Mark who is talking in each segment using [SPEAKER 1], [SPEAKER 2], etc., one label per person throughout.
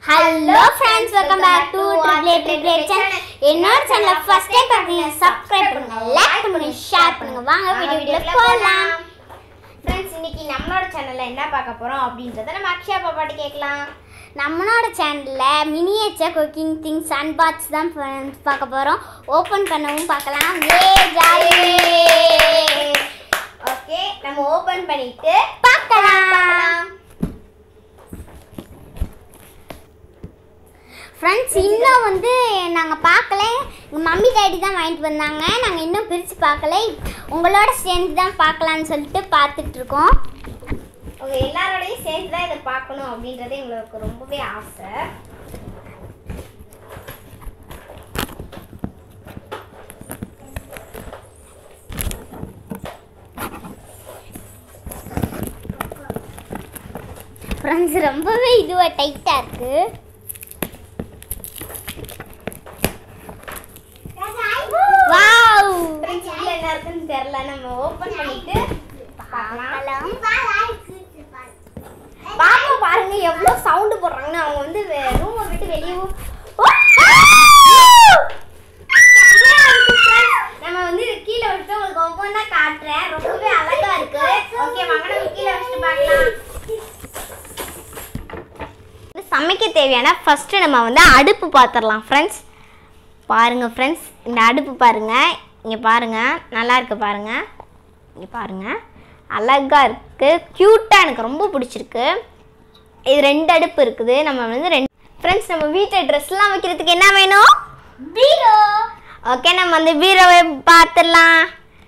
[SPEAKER 1] Hello friends welcome back to Triplay Triplay channel என்னோட சேனலை first time பார்த்தீங்க subscribe பண்ணுங்க லைக் பண்ணுங்க ஷேர் பண்ணுங்க வாங்க வீடியோ வீடியோ போகலாம்
[SPEAKER 2] ஃப்ரெண்ட்ஸ் இன்னைக்கு நம்மளோட சேனல்ல என்ன பார்க்க போறோம் அப்படின்றத நம்ம அக்ஷயா பாப்பாட்ட கேட்கலாம்
[SPEAKER 1] நம்மளோட சேனலில் மினியேச்சர் குக்கிங் திங்ஸ் அன்பாக்ஸ் தான் friends பார்க்க போகிறோம் ஓப்பன் பண்ணவும் பார்க்கலாம் ஏ ஜாலி
[SPEAKER 2] ஓகே நம்ம ஓபன் பண்ணிட்டு
[SPEAKER 1] பார்க்கலாம் ஃப்ரெண்ட்ஸ் இன்னும் வந்து நாங்கள் பார்க்கல எங்கள் மம்மி டேடி தான் வாங்கிட்டு வந்தாங்க நாங்கள் இன்னும் பிரித்து பார்க்கல உங்களோட சேர்ந்து தான் பார்க்கலான்னு சொல்லிட்டு பார்த்துட்டு இருக்கோம்
[SPEAKER 2] உங்க எல்லாரோடையும் சேர்ந்து தான் இதை பார்க்கணும் அப்படின்றது எங்களுக்கு ரொம்பவே ஆசை
[SPEAKER 1] ஃப்ரெண்ட்ஸ் ரொம்பவே இதுவாக டைட்டாக இருக்குது வாவ்
[SPEAKER 2] ஃப்ரெண்ட்ஸ் உள்ள என்ன இருக்குன்னு தெரியல நம்ம ஓபன் பண்ணிட்டு பார்க்கலாம் பாப்பா பாருங்க எவ்வளவு சவுண்ட் போடுறாங்கன்னு அவங்க வந்து ரூமை விட்டு வெளியே நம்ம வந்து இது கீழே விட்டு உங்களுக்கு ஒவ்வொன்றா காட்டுறேன் ரொம்பவே அழகா இருக்கு ஓகே வாங்க நம்ம கீழே வச்சுட்டு பார்க்கலாம் சமைக்க தேவையான ஃபர்ஸ்ட் நம்ம வந்து அடுப்பு பார்த்துடலாம் ஃப்ரெண்ட்ஸ் பாருங்க ஃப்ரெண்ட்ஸ் இந்த அடுப்பு பாருங்க இங்கே பாருங்க நல்லா இருக்கு பாருங்க இங்கே பாருங்க அழகா இருக்கு க்யூட்டாக எனக்கு ரொம்ப பிடிச்சிருக்கு இது ரெண்டு அடுப்பு இருக்குது நம்ம வந்து ரெண்டு ஃப்ரெண்ட்ஸ் நம்ம வீட்டில் ட்ரெஸ்லாம் வைக்கிறதுக்கு என்ன வேணும்
[SPEAKER 1] பீரோ
[SPEAKER 2] ஓகே நம்ம வந்து பீரோவை பார்த்துடலாம்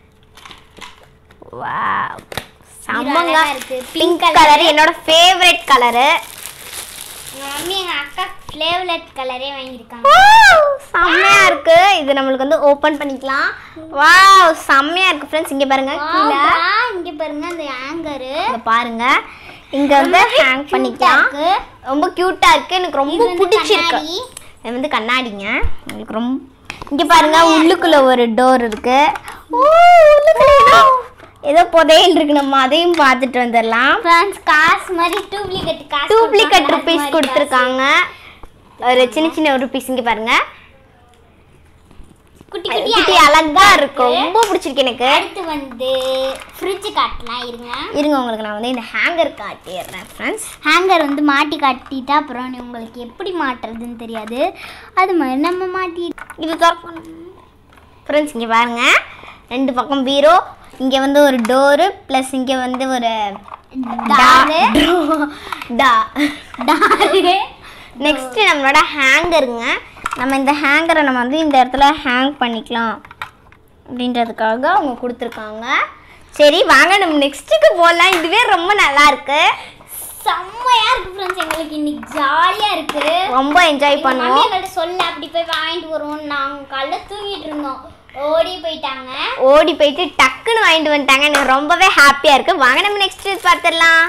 [SPEAKER 2] வா செம்மங்க
[SPEAKER 1] அழகா இருக்கு.
[SPEAKER 2] பிங்க் கலர் என்னோட ஃபேவரட் கலரு
[SPEAKER 1] எங்கள் மம்மி எங்கள் அக்கா ஃப்ளேவ்லெட் கலரே வாங்கியிருக்காங்க
[SPEAKER 2] செம்மையா இருக்கு இது நம்மளுக்கு வந்து ஓபன் பண்ணிக்கலாம் வாவ் செம்மையா இருக்கு ஃப்ரெண்ட்ஸ் இங்க பாருங்க கீழே
[SPEAKER 1] இங்கே பாருங்க அந்த ஆங்கரு
[SPEAKER 2] இங்க பாருங்க இங்க வந்து ஹேங் பண்ணிக்கலாம்
[SPEAKER 1] இருக்கு
[SPEAKER 2] ரொம்ப கியூட்டா இருக்கு எனக்கு ரொம்ப
[SPEAKER 1] இது வந்து
[SPEAKER 2] பிடிச்சிருக்கு
[SPEAKER 1] கண்ணாடி.
[SPEAKER 2] இது வந்து கண்ணாடிங்க உங்களுக்கு ரொம்ப இங்க பாருங்க உள்ளுக்குள்ள ஒரு டோர் இருக்கு ஓ உள்ளுக்குள்ள ஏதோ ஏதோ புதையல் இருக்கு நம்ம அதையும் பார்த்துட்டு வந்துடலாம்
[SPEAKER 1] ஃப்ரெண்ட்ஸ் காசு மாதிரி டூப்ளிகேட் காசு
[SPEAKER 2] டூப்ளிகேட்
[SPEAKER 1] கொடுப்பாங்க,
[SPEAKER 2] ருபீஸ்
[SPEAKER 1] அது மாதிரி
[SPEAKER 2] கொடுத்துருக்காங்க ஒரு சின்ன சின்ன ஒரு பீஸ் இங்க பாருங்க
[SPEAKER 1] காசு. குட்டி குட்டி
[SPEAKER 2] குட்டி அழகா இருக்கும் ரொம்ப பிடிச்சிருக்கு எனக்கு
[SPEAKER 1] அடுத்து வந்து ஃப்ரிட்ஜ் காட்டலாம் இருங்க
[SPEAKER 2] இருங்க உங்களுக்கு நான் வந்து இந்த ஹேங்கர் காட்டிடுறேன் ஃப்ரெண்ட்ஸ்
[SPEAKER 1] ஹேங்கர் வந்து மாட்டி காட்டிட்டா அப்புறம் நீ உங்களுக்கு எப்படி மாட்டுறதுன்னு தெரியாது அது மாதிரி நம்ம மாட்டி
[SPEAKER 2] இது திறக்கணும் ஃப்ரெண்ட்ஸ் இங்கே பாருங்க ரெண்டு பக்கம் பீரோ இங்கே வந்து ஒரு டோரு ப்ளஸ் இங்கே வந்து ஒரு
[SPEAKER 1] டாரு.
[SPEAKER 2] டா
[SPEAKER 1] டாரு
[SPEAKER 2] நெக்ஸ்ட் நம்மளோட ஹேங்கருங்க நம்ம இந்த ஹேங்கரை நம்ம வந்து இந்த இடத்துல ஹேங் பண்ணிக்கலாம் அப்படின்றதுக்காக அவங்க கொடுத்துருக்காங்க சரி வாங்க நம்ம நெக்ஸ்ட்டுக்கு போகலாம் இதுவே ரொம்ப நல்லா இருக்கு
[SPEAKER 1] செம்மையா இருக்கு ஃப்ரெண்ட்ஸ் எங்களுக்கு இன்னைக்கு ஜாலியா இருக்கு
[SPEAKER 2] ரொம்ப என்ஜாய்
[SPEAKER 1] எங்க மம்மி
[SPEAKER 2] பண்ணுவோம்
[SPEAKER 1] எங்கள்கிட்ட சொல்ல அப்படி போய் வாங்கிட்டு வருவோம் நாங்க காலைல தூங்கிட்டு இருந்தோம் ஓடி போயிட்டாங்க
[SPEAKER 2] ஓடி போயிட்டு டக்குன்னு வாங்கிட்டு வந்துட்டாங்க எனக்கு ரொம்பவே ஹாப்பியாக இருக்குது வாங்க நம்ம நெக்ஸ்ட் பார்த்துடலாம்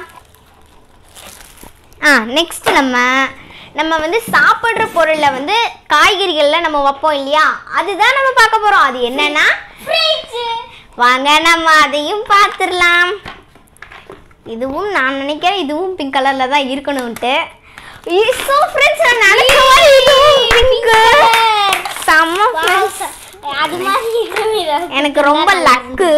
[SPEAKER 2] ஆ நெக்ஸ்ட் நம்ம நம்ம வந்து சாப்பிட்ற பொருளில் வந்து காய்கறிகளில் நம்ம வைப்போம் இல்லையா அதுதான் நம்ம பார்க்க போகிறோம் அது என்னன்னா
[SPEAKER 1] ஃப்ரிட்ஜ்
[SPEAKER 2] வாங்க நம்ம அதையும் பார்த்துடலாம் இதுவும் நான் நினைக்கிறேன் இதுவும் பிங்க் கலரில் தான் இருக்கணும்ட்டு ஸோ ஃப்ரெண்ட்ஸ் நான் நினைச்ச மாதிரி இதுவும் பிங்க் செம்ம friends.
[SPEAKER 1] அது மாதிரி இருக்கும் இது.
[SPEAKER 2] எனக்கு ரொம்ப லக்கு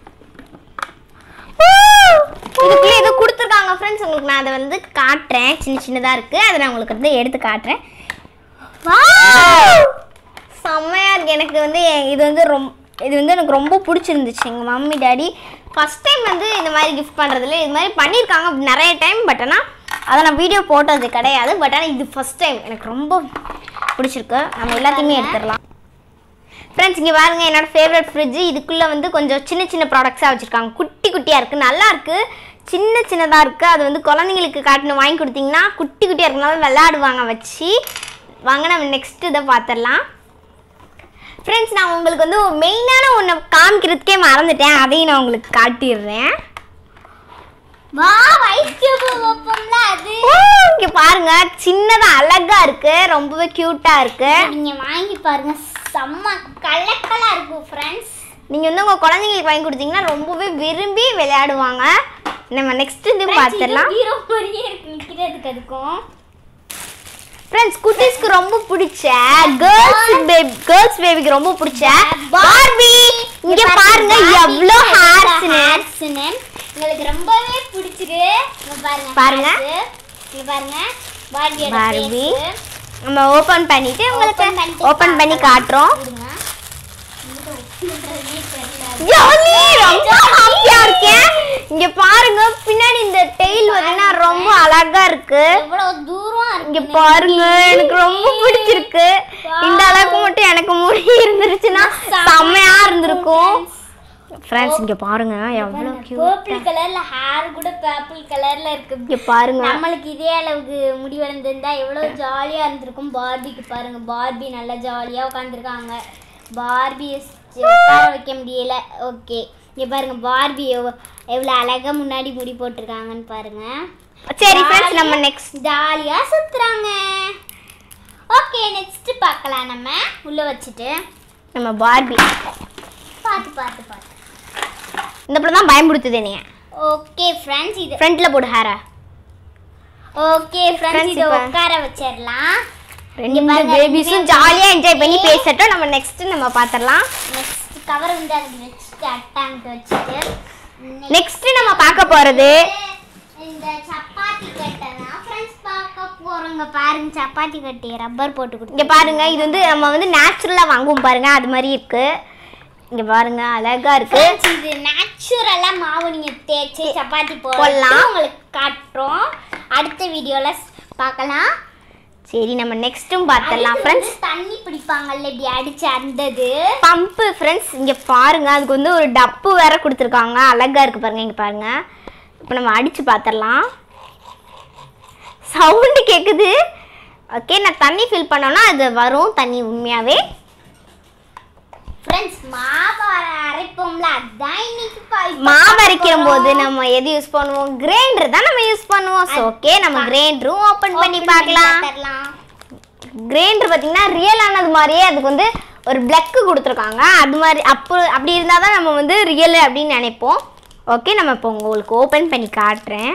[SPEAKER 2] இதுக்குள்ளே ஏதோ கொடுத்துருக்காங்க ஃப்ரெண்ட்ஸ் உங்களுக்கு நான் அதை வந்து காட்டுறேன் சின்ன சின்னதாக இருக்குது அதை நான் உங்களுக்கு வந்து எடுத்து காட்டுறேன் செம்மையாக இருக்கு எனக்கு வந்து இது வந்து ரொம்ப இது வந்து எனக்கு ரொம்ப பிடிச்சிருந்துச்சு எங்கள் மம்மி டாடி ஃபஸ்ட் டைம் வந்து இந்த மாதிரி கிஃப்ட் பண்ணுறதுல இது மாதிரி பண்ணியிருக்காங்க நிறைய டைம் பட் ஆனால் அதை நான் வீடியோ போட்டது கிடையாது பட் ஆனால் இது ஃபஸ்ட் டைம் எனக்கு ரொம்ப பிடிச்சிருக்கு நம்ம எல்லாத்தையுமே எடுத்துடலாம் ஃப்ரெண்ட்ஸ் இங்கே பாருங்க என்னோட ஃபேவரட் ஃப்ரிட்ஜ் இதுக்குள்ளே வந்து கொஞ்சம் சின்ன சின்ன ப்ராடக்ட்ஸாக வச்சுருக்காங்க குட்டி குட்டியாக இருக்குது நல்லா இருக்குது சின்ன சின்னதாக இருக்குது அது வந்து குழந்தைங்களுக்கு காட்டுன்னு வாங்கி கொடுத்தீங்கன்னா குட்டி குட்டியாக இருக்கனால விளையாடுவாங்க வச்சு வாங்க நம்ம நெக்ஸ்ட் இதை பார்த்துடலாம் ஃப்ரெண்ட்ஸ் நான் உங்களுக்கு வந்து மெயினான ஒன்று காமிக்கிறதுக்கே மறந்துட்டேன் அதையும் நான் உங்களுக்கு காட்டிடுறேன்
[SPEAKER 1] வா ஐஸ் கியூப் வைப்போம்ல அது
[SPEAKER 2] இங்கே பாருங்க சின்னதாக அழகாக இருக்குது ரொம்பவே க்யூட்டாக இருக்குது
[SPEAKER 1] நீங்க வாங்கி பாருங்க செம்ம கலக்கலா இருக்கும் ஃப்ரெண்ட்ஸ்
[SPEAKER 2] நீங்கள் வந்து உங்கள் குழந்தைங்களுக்கு வாங்கி கொடுத்தீங்கன்னா ரொம்பவே விரும்பி விளையாடுவாங்க நம்ம நெக்ஸ்ட் இது பார்த்துடலாம்
[SPEAKER 1] ஹீரோ மாதிரியே இருக்கு நிக்கிறதுக்கு அதுக்கும்
[SPEAKER 2] ஃப்ரெண்ட்ஸ் குட்டீஸ்க்கு ரொம்ப பிடிச்ச கேர்ள்ஸ் பேபி கேர்ள்ஸ் பேபிக்கு ரொம்ப பிடிச்ச பார்பி இங்க பாருங்க எவ்வளோ ஹேர்ஸ்னு
[SPEAKER 1] ஹேர்ஸ்னு உங்களுக்கு ரொம்பவே பிடிச்சிருக்கு இங்க பாருங்க
[SPEAKER 2] பாருங்க.
[SPEAKER 1] hairs. இங்க பாருங்க பார்பியோட
[SPEAKER 2] பார்பி.
[SPEAKER 1] face.
[SPEAKER 2] நம்ம ஓபன் பண்ணிட்டு உங்களுக்கு
[SPEAKER 1] Open பண்ணிட்டு
[SPEAKER 2] ஓபன் பண்ணி காட்டுறோம்
[SPEAKER 1] இருங்க. இங்க ஒட்டின்றதே தெரியல.
[SPEAKER 2] ஜாலி ரொம்ப ஹாப்பியா இருக்கேன் இங்க பாருங்க பின்னாடி இந்த டெயில் பார்த்தீங்கன்னா ரொம்ப அழகா இருக்கு
[SPEAKER 1] எவ்வளவு தூரம் இருக்கு
[SPEAKER 2] இங்க பாருங்க எனக்கு ரொம்ப பிடிச்சிருக்கு இந்த அளவுக்கு மட்டும் எனக்கு முடி இருந்துருச்சுன்னா செம்மையா இருந்திருக்கும் ஃப்ரெண்ட்ஸ் இங்க பாருங்க எவ்வளவு கியூட்
[SPEAKER 1] பர்பிள் கலர்ல ஹேர் கூட பர்பிள் கலர்ல இருக்கு
[SPEAKER 2] இங்க பாருங்க
[SPEAKER 1] நம்மளுக்கு இதே அளவுக்கு முடி வளர்ந்திருந்தா எவ்வளவு ஜாலியா இருந்திருக்கும் பார்பிக்கு பாருங்க பார்பி நல்லா ஜாலியா உட்காந்துருக்காங்க பார்பி உட்கார வைக்க முடியல ஓகே இங்க பாருங்க பார்பி எவ்வ- எவ்வளவு அழகா முன்னாடி முடி போட்டிருக்காங்கன்னு பாருங்க
[SPEAKER 2] சரி ஃப்ரெண்ட்ஸ் நம்ம நெக்ஸ்ட்
[SPEAKER 1] ஜாலியா சுத்துறாங்க ஓகே நெக்ஸ்ட் பார்க்கலாம் நம்ம உள்ள வச்சுட்டு
[SPEAKER 2] நம்ம பார்பி
[SPEAKER 1] பார்த்து பார்த்து பார்த்து
[SPEAKER 2] இந்த படம் தான் பயன்படுத்துது என்னைய
[SPEAKER 1] ஓகே ஃப்ரெண்ட்ஸ் இது
[SPEAKER 2] ஃப்ரண்ட்ல போடு ஹேரா
[SPEAKER 1] ஓகே ஃப்ரெண்ட்ஸ்
[SPEAKER 2] Friends,
[SPEAKER 1] இதை
[SPEAKER 2] இப்ப-
[SPEAKER 1] உட்கார வச்சிடலாம்
[SPEAKER 2] ரெண்டு
[SPEAKER 1] பாருங்க,
[SPEAKER 2] பேபிஸும்
[SPEAKER 1] ரெண்டுமே
[SPEAKER 2] ஜாலியா என்ஜாய் பண்ணி பேசட்டும் நம்ம நெக்ஸ்ட் நம்ம பாத்திரலாம்
[SPEAKER 1] நெக்ஸ்ட் கவர் வந்து அதுக்கு வச்சுட்டு அட்டாங்கிட்டு வச்சுட்டு
[SPEAKER 2] நெக்ஸ்ட் நம்ம பார்க்க போறது
[SPEAKER 1] இந்த சப்பாத்தி கட்டை தான் ஃப்ரெண்ட்ஸ் பார்க்க போறோங்க பாருங்க சப்பாத்தி கட்டி ரப்பர் போட்டு
[SPEAKER 2] இங்க
[SPEAKER 1] கொடுத்து
[SPEAKER 2] பாருங்க இது வந்து நம்ம வந்து நேச்சுரலா வாங்குவோம் பாருங்க அது மாதிரி இருக்கு இங்க பாருங்க அழகா இருக்கு
[SPEAKER 1] ஃப்ரெண்ட்ஸ் இது நேச்சுரலா மாவு நீங்க தேய்ச்சி சப்பாத்தி
[SPEAKER 2] போடலாம்.
[SPEAKER 1] போடலாம் உங்களுக்கு காட்டுறோம் அடுத்த வீடியோல பார்க்கலாம்
[SPEAKER 2] சரி நம்ம நெக்ஸ்ட்டும் பார்த்துடலாம்
[SPEAKER 1] அடுத்து
[SPEAKER 2] ஃப்ரெண்ட்ஸ்
[SPEAKER 1] வந்து தண்ணி பிடிப்பாங்கல்ல இப்படி அடிச்சு அந்தது
[SPEAKER 2] பம்பு ஃப்ரெண்ட்ஸ் இங்க பாருங்க அதுக்கு வந்து ஒரு டப்பு வேற கொடுத்துருக்காங்க அழகா இருக்கு பாருங்க இங்க பாருங்க இப்போ நம்ம அடிச்சு பார்த்துடலாம் சவுண்டு கேக்குது ஓகே நான் தண்ணி ஃபில் பண்ணோம்னா அது வரும் தண்ணி உண்மையாவே
[SPEAKER 1] ஃப்ரெண்ட்ஸ் மாவு அரை- அரைப்போம்ல அதான் இன்னைக்கு பா- இப்ப
[SPEAKER 2] மாவு
[SPEAKER 1] பார்க்க
[SPEAKER 2] அரைக்கிற
[SPEAKER 1] போறோம்.
[SPEAKER 2] போது நம்ம எது யூஸ் பண்ணுவோம் கிரைண்டர் தான் நம்ம யூஸ் பண்ணுவோம் ஸோ ஓகே நம்ம கிரைண்டரும் ஓப்பன் பண்ணி
[SPEAKER 1] Open
[SPEAKER 2] பார்க்கலாம்
[SPEAKER 1] பார்த்துடலாம்.
[SPEAKER 2] கிரைண்டர் பார்த்தீங்கன்னா ரியலானது மாதிரியே அதுக்கு வந்து ஒரு பிளக்கு கொடுத்துருக்காங்க அது மாதிரி அப்போ அப்படி இருந்தால் தான் நம்ம வந்து ரியல் அப்படின்னு நினைப்போம் ஓகே நம்ம இப்போ உங்களுக்கு ஓப்பன் பண்ணி காட்டுறேன்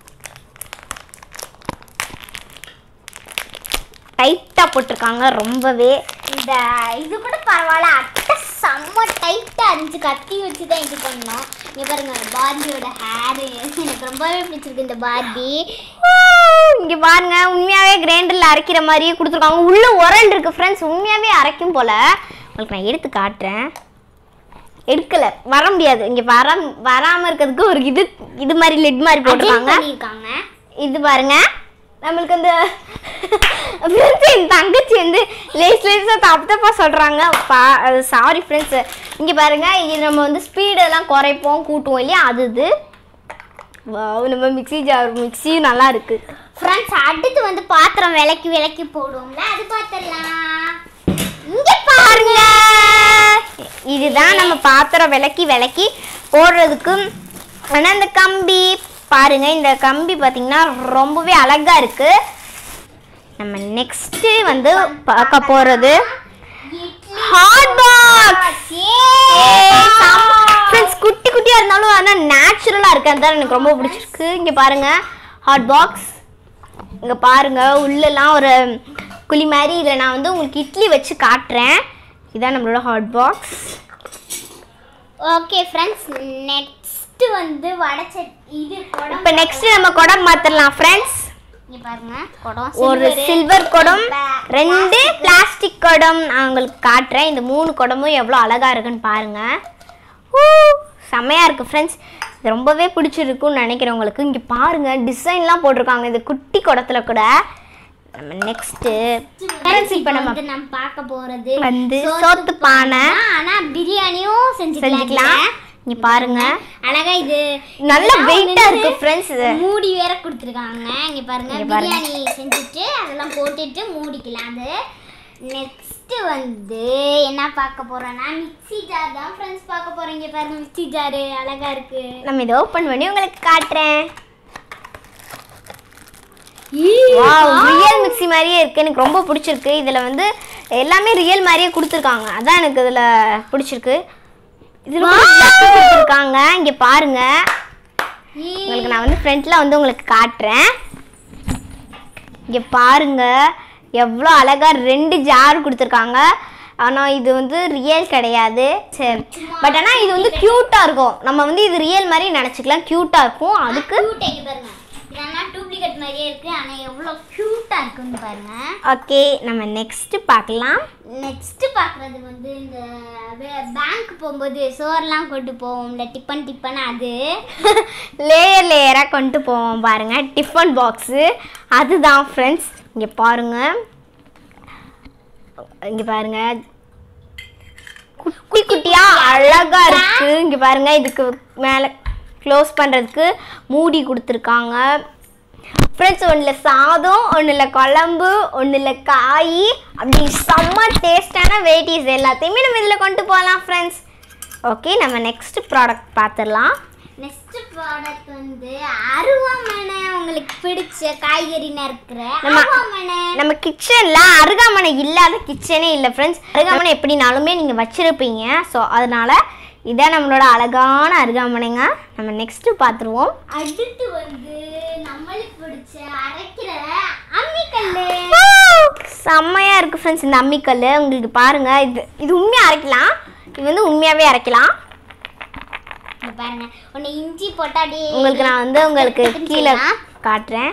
[SPEAKER 2] டைட்டாக போட்டிருக்காங்க ரொம்பவே
[SPEAKER 1] இந்த இது கூட பரவாயில்ல அட்டை செம்ம டைட்டா இருந்துச்சு கத்தி வச்சு தான் இது பண்ணோம் இங்க பாருங்க பார்பியோட ஹேர் எனக்கு ரொம்பவே பிடிச்சிருக்கு இந்த பார்பி
[SPEAKER 2] இங்கே பாருங்க உண்மையாகவே கிரைண்டரில் அரைக்கிற மாதிரியே கொடுத்துருக்காங்க உள்ள உரல் இருக்கு ஃப்ரெண்ட்ஸ் உண்மையாகவே அரைக்கும் போல உங்களுக்கு நான் எடுத்து காட்டுறேன் எடுக்கல வர முடியாது இங்கே வர வராமல் இருக்கிறதுக்கு ஒரு இது இது மாதிரி லெட் மாதிரி போட்டிருக்காங்க
[SPEAKER 1] பண்ணியிருக்காங்க
[SPEAKER 2] இது பாருங்க நம்மளுக்கு அந்த ஃப்ரெண்ட்ஸ் என் தங்கச்சி வந்து லேஸ் லேஸாக தப்பு தப்பாக சொல்கிறாங்க பா சாரி ஃப்ரெண்ட்ஸ் இங்கே பாருங்க இது நம்ம வந்து ஸ்பீடெல்லாம் குறைப்போம் கூட்டுவோம் இல்லையா அது இது Wow, நம்ம மிக்ஸி ஜார் மிக்ஸியும் நல்லா இருக்கு
[SPEAKER 1] ஃப்ரெண்ட்ஸ் அடுத்து வந்து பாத்திரம் விளக்கி விளக்கி போடுவோம்ல அது பார்த்துடலாம் இங்க
[SPEAKER 2] பாருங்க இதுதான் நம்ம பாத்திரம் விளக்கி விளக்கி போடுறதுக்கு ஆனால் இந்த கம்பி பாருங்க இந்த கம்பி பார்த்தீங்கன்னா ரொம்பவே அழகா இருக்கு நம்ம நெக்ஸ்ட் வந்து பார்க்க போறது ஹாட் பாக்ஸ் ஃப்ரெண்ட்ஸ் குட்டி குட்டியா இருந்தாலும் ஆனால் நேச்சுரலா இருக்கு அதுதான் எனக்கு ரொம்ப பிடிச்சிருக்கு இங்க பாருங்க ஹாட் பாக்ஸ் இங்க பாருங்க உள்ளெல்லாம் ஒரு குழி மாதிரி இதில் நான் வந்து உங்களுக்கு இட்லி வச்சு காட்டுறேன் இதான் நம்மளோட hot box
[SPEAKER 1] okay friends next வந்து வடச்ச இது குடம்
[SPEAKER 2] இப்போ நெக்ஸ்ட் நம்ம குடம் மாத்திரலாம் ஃப்ரெண்ட்ஸ்
[SPEAKER 1] இங்க பாருங்க குடம்
[SPEAKER 2] ஒரு
[SPEAKER 1] silver.
[SPEAKER 2] சில்வர் குடம்
[SPEAKER 1] ப-
[SPEAKER 2] ரெண்டு பிளாஸ்டிக் குடம் நான் உங்களுக்கு காட்டுறேன் இந்த மூணு குடமும் எவ்வளோ அழகா இருக்குன்னு பாருங்க ஊ, செமையா இருக்கு ஃப்ரெண்ட்ஸ் இது ரொம்பவே பிடிச்சிருக்கும்னு நினைக்கிறேன் உங்களுக்கு இங்கே பாருங்க டிசைன்லாம் போட்டிருக்காங்க இந்த குட்டி குடத்துல கூட நம்ம நெக்ஸ்ட்டு
[SPEAKER 1] ஃப்ரெண்ட்ஸ்
[SPEAKER 2] இப்போ
[SPEAKER 1] இப்போ
[SPEAKER 2] நம்ம
[SPEAKER 1] வந்து நம்ம பார்க்க போறது
[SPEAKER 2] வந்து சோத்து பானை
[SPEAKER 1] ஆனா பிரியாணியும் செஞ்சுக்கலாம்
[SPEAKER 2] செஞ்சுக்கலாம் இங்க பாருங்க
[SPEAKER 1] அழகா இது
[SPEAKER 2] நல்ல
[SPEAKER 1] இதெல்லாம்
[SPEAKER 2] வெயிட்டா
[SPEAKER 1] வந்து
[SPEAKER 2] இருக்கு ஃப்ரெண்ட்ஸ் இது
[SPEAKER 1] மூடி வேற கொடுத்துருக்காங்க இங்க பாருங்க
[SPEAKER 2] இங்க பாருங்க.
[SPEAKER 1] பிரியாணி செஞ்சுட்டு அதெல்லாம் போட்டுட்டு மூடிக்கலாம் அது நெக்ஸ்ட் வந்து என்ன பார்க்க போறோம்னா மிக்ஸி ஜார் தான் ஃப்ரெண்ட்ஸ் பார்க்க போறோம் இங்க பாருங்க மிக்ஸி ஜார் அழகா இருக்கு
[SPEAKER 2] நம்ம இதை ஓப்பன் பண்ணி உங்களுக்கு காட்டுறேன் வாவ் ரியல் மிக்ஸி மாதிரியே இருக்கு எனக்கு ரொம்ப பிடிச்சிருக்கு இதில் வந்து எல்லாமே ரியல் மாதிரியே கொடுத்துருக்காங்க அதான் எனக்கு இதில் பிடிச்சிருக்கு இதில் கொடுத்துருக்காங்க இங்கே பாருங்க உங்களுக்கு நான் வந்து ஃப்ரண்ட்ல வந்து உங்களுக்கு காட்டுறேன் இங்கே பாருங்க எவ்வளோ அழகாக ரெண்டு ஜார் கொடுத்துருக்காங்க ஆனால் இது வந்து ரியல் கிடையாது சரி பட் ஆனால் இது வந்து க்யூட்டாக இருக்கும் நம்ம வந்து இது ரியல் மாதிரி நினச்சிக்கலாம் க்யூட்டாக இருக்கும் அதுக்கு
[SPEAKER 1] Cute ஆ இங்க பாருங்க இதெல்லாம் டூப்ளிகேட் மாதிரியே இருக்கு ஆனா எவ்வளவு கியூட்டா இருக்குன்னு பாருங்க
[SPEAKER 2] ஓகே நம்ம நெக்ஸ்ட் பார்க்கலாம்
[SPEAKER 1] நெக்ஸ்ட் பார்க்குறது வந்து இந்த பேங்க் போகும்போது சோறுலாம் கொண்டு போவோம்ல டிப்பன் டிப்பன் அது
[SPEAKER 2] லேயர் லேயராக கொண்டு போவோம் பாருங்க டிஃபன் பாக்ஸு அதுதான் ஃப்ரெண்ட்ஸ் இங்கே பாருங்க இங்கே பாருங்க குட்டி குட்டியா அழகா இருக்கு இங்க பாருங்க இதுக்கு மேலே க்ளோஸ் பண்றதுக்கு மூடி கொடுத்துருக்காங்க ஃப்ரெண்ட்ஸ் ஒன்றில் சாதம் ஒன்றில் குழம்பு ஒன்றில் காய் அப்படி செம்ம டேஸ்டான வெரைட்டிஸ் எல்லாத்தையுமே நம்ம இதில் கொண்டு போகலாம் ஃப்ரெண்ட்ஸ் ஓகே நம்ம நெக்ஸ்ட் ப்ராடக்ட் பார்த்துடலாம்
[SPEAKER 1] நெக்ஸ்ட் ப்ராடக்ட் வந்து அருவாமனை உங்களுக்கு பிடிச்ச காய்கறி நறுக்கிற
[SPEAKER 2] நம்ம-
[SPEAKER 1] அருவாமனை
[SPEAKER 2] நம்ம கிச்சனில் அருகாமனை இல்லாத கிச்சனே இல்லை ஃப்ரெண்ட்ஸ் அருகாமனை எப்படினாலுமே நீங்கள் வச்சுருப்பீங்க ஸோ அதனால் இதான் நம்மளோட அழகான அருகாமனைங்க நம்ம நெக்ஸ்ட்டு பார்த்துருவோம்
[SPEAKER 1] அடுத்து வந்து நம்மளுக்கு பிடிச்ச அரைக்கிற அம்மிக்கல்லு
[SPEAKER 2] செம்மையாக இருக்குது ஃப்ரெண்ட்ஸ் இந்த அம்மிக்கல் உங்களுக்கு பாருங்கள் இது இது உண்மையாக அரைக்கலாம் இது வந்து உண்மையாகவே அரைக்கலாம்
[SPEAKER 1] இங்க பாருங்க ஒன்று இஞ்சி போட்டா அப்படியே
[SPEAKER 2] உங்களுக்கு நான் வந்து உங்களுக்கு கீழே
[SPEAKER 1] செய்யலாம்.
[SPEAKER 2] காட்டுறேன்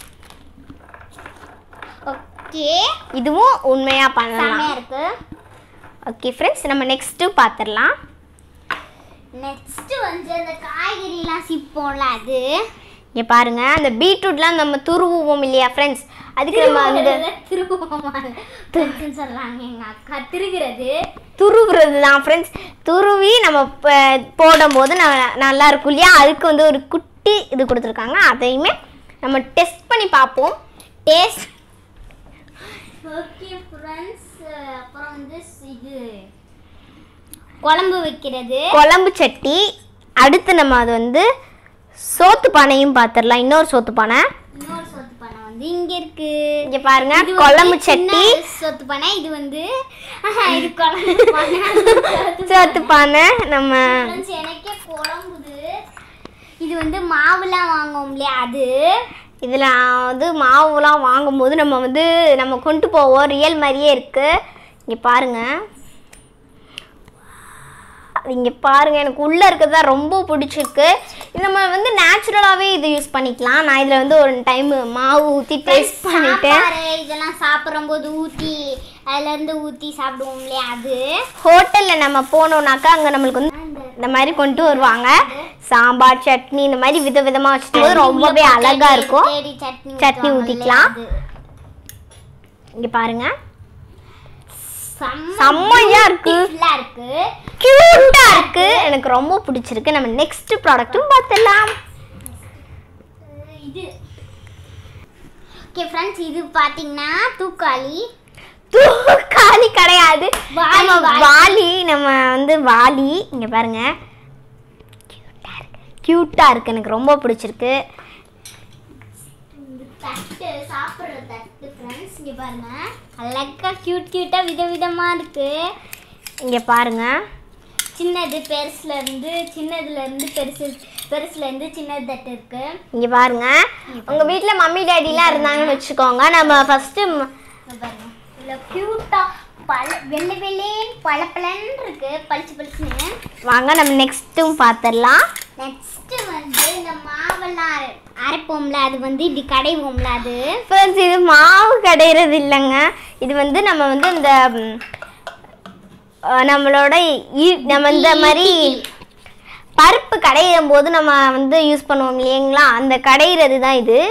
[SPEAKER 1] ஓகே
[SPEAKER 2] இதுவும் உண்மையாக பண்ணலாம்
[SPEAKER 1] செம்மையா இருக்கு
[SPEAKER 2] ஓகே ஃப்ரெண்ட்ஸ் நம்ம நெக்ஸ்ட்டு பார்த்துடலாம்
[SPEAKER 1] நெக்ஸ்ட் வந்து அந்த காய்கறிலாம் சிப்போம்ல அது
[SPEAKER 2] இங்கே பாருங்க அந்த பீட்ரூட்லாம் நம்ம துருவுவோம் இல்லையா ஃப்ரெண்ட்ஸ் அதுக்கு நம்ம வந்து
[SPEAKER 1] திருவுவோம் சொல்றாங்க எங்க அக்கா திருகிறது
[SPEAKER 2] துருவுறது தான் ஃப்ரெண்ட்ஸ் துருவி நம்ம ப- போடும்போது ந- நல்லா இருக்கும் இல்லையா அதுக்கு வந்து ஒரு குட்டி இது கொடுத்துருக்காங்க அதையுமே நம்ம டெஸ்ட் பண்ணி பார்ப்போம் டேஸ்ட்
[SPEAKER 1] ஓகே ஃப்ரெண்ட்ஸ் அப்புறம் வந்து இது குழம்பு வைக்கிறது
[SPEAKER 2] குழம்பு சட்டி அடுத்து நம்ம அது வந்து சோத்து பானையும் பார்த்துடலாம் இன்னொரு சோத்து பானை
[SPEAKER 1] இன்னொரு சொத்து பானை வந்து இங்க இருக்கு
[SPEAKER 2] இங்கே பாருங்க
[SPEAKER 1] இது வந்து
[SPEAKER 2] குழம்பு
[SPEAKER 1] சின்ன
[SPEAKER 2] சட்டி
[SPEAKER 1] சொத்து பானை இது வந்து ஆஹா, இது குழம்பு பானை
[SPEAKER 2] சோத்து பானை நம்ம
[SPEAKER 1] Friends, எனக்கே குழம்புது இது வந்து மாவுலாம் வாங்குவோம் இல்லையா அது
[SPEAKER 2] இதில் வந்து மாவுலாம் வாங்கும்போது நம்ம வந்து நம்ம கொண்டு போவோம் ரியல் மாதிரியே இருக்குது இங்கே பாருங்கள் இங்கே பாருங்கள் எனக்கு உள்ளே இருக்கிறது தான் ரொம்ப பிடிச்சிருக்கு இது நம்ம வந்து நேச்சுரலாகவே இது யூஸ் பண்ணிக்கலாம் நான் இதில் வந்து ஒரு டைம் மாவு ஊற்றி டேஸ்ட் பண்ணிட்டேன்
[SPEAKER 1] சாப்பாடு இதெல்லாம் சாப்பிடும்போது ஊத்தி அதுல இருந்து ஊத்தி சாப்பிடுவோம் இல்லையா அது
[SPEAKER 2] ஹோட்டலில் நம்ம போனோம்னாக்கா அங்கே நம்மளுக்கு வந்து இந்த மாதிரி கொண்டு வருவாங்க சாம்பார் சட்னி இந்த மாதிரி விதவிதமாக வச்சுட்டு ரொம்பவே அழகாக இருக்கும்
[SPEAKER 1] தேடி சட்னி
[SPEAKER 2] சட்னி
[SPEAKER 1] ஊத்துவாங்க
[SPEAKER 2] ஊத்திக்கலாம்.
[SPEAKER 1] இல்லையா அது.
[SPEAKER 2] இங்கே பாருங்கள்
[SPEAKER 1] செம்ம
[SPEAKER 2] செம்மையா இருக்கு.
[SPEAKER 1] beautiful-ஆ இருக்கு
[SPEAKER 2] க்யூட்டா இருக்கு எனக்கு ரொம்ப பிடிச்சிருக்கு நம்ம நெக்ஸ்ட் ப்ராடக்ட்டும் பார்த்துடலாம்
[SPEAKER 1] அஹ் இது ஓகே ஃப்ரெண்ட்ஸ் இது பாத்தீங்கன்னா தூக்காளி
[SPEAKER 2] தூக்காளி கிடையாது
[SPEAKER 1] வாளி,
[SPEAKER 2] நம்ம
[SPEAKER 1] வாளி.
[SPEAKER 2] வாளி நம்ம வந்து வாளி இங்க பாருங்க க்யூட்டா இருக்கு எனக்கு ரொம்ப பிடிச்சிருக்கு
[SPEAKER 1] இந்த தட்டு சாப்பிடுற தட்டு ஃப்ரெண்ட்ஸ் இங்க பாருங்க அழகா கியூட் கியூட்டா விதவிதமா இருக்கு
[SPEAKER 2] இங்க பாருங்க
[SPEAKER 1] சின்னது பெருசுல இருந்து சின்னதுல இருந்து பெருசு பெருசுல இருந்து சின்னது தட்டு இருக்கு
[SPEAKER 2] இங்க பாருங்க உங்க வீட்ல மம்மி டேடிலாம் இருந்தாங்கன்னு வச்சுக்கோங்க நம்ம ஃபர்ஸ்ட்
[SPEAKER 1] இங்க பாருங்க இதுல கியூட்டா பல வெள்ளை வெள்ளேன்னு பளபளன்னு இருக்கு பளிச்சு பளிச்சுன்னு
[SPEAKER 2] வாங்க நம்ம நெக்ஸ்ட்டும் பார்த்துடலாம்
[SPEAKER 1] நெக்ஸ்ட் வந்து இந்த மாவெல்லாம் அரை- அரைப்போம்ல அது வந்து இப்படி கடைவோம்ல அது
[SPEAKER 2] ஃப்ரெண்ட்ஸ் இது மாவு கடையிறது இல்லைங்க இது வந்து நம்ம வந்து இந்த ம், அஹ், நம்மளோட ஈ- நம்ம இந்த மாதிரி பருப்பு கடையிடும் போது நம்ம வந்து யூஸ் பண்ணுவோம் இல்லைங்களா அந்த கடையிறது தான் இது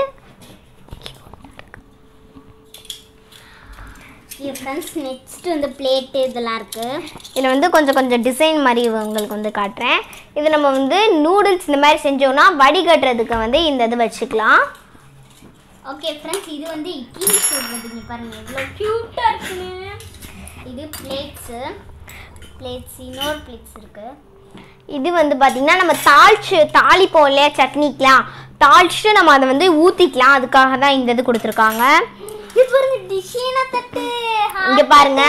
[SPEAKER 1] ஃப்ரெண்ட்ஸ் நெக்ஸ்ட் வந்து பிளேட்டு இதெல்லாம் இருக்கு
[SPEAKER 2] இதில் வந்து கொஞ்சம் கொஞ்சம் டிசைன் மாதிரி உங்களுக்கு வந்து காட்டுறேன் இது நம்ம வந்து நூடுல்ஸ் இந்த மாதிரி செஞ்சோம்னா வடிகட்டுறதுக்கு வந்து இந்த இது வச்சுக்கலாம்
[SPEAKER 1] ஓகே ஃப்ரெண்ட்ஸ் இது வந்து இட்லி சொல்றதுங்க பாருங்க எவ்வளோ க்யூட்டாக இருக்குன்னு இது பிளேட்ஸு பிளேட்ஸ் இன்னொரு பிளேட்ஸ் இருக்கு
[SPEAKER 2] இது வந்து பார்த்திங்கன்னா நம்ம தாளிச்சு தாளிப்போம் இல்லையா சட்னிக்கலாம் தாளிச்சுட்டு நம்ம அதை வந்து ஊற்றிக்கலாம் அதுக்காக தான் இந்த இது கொடுத்துருக்காங்க
[SPEAKER 1] இது பாருங்க டிஷினா தட்டு
[SPEAKER 2] இங்க பாருங்க.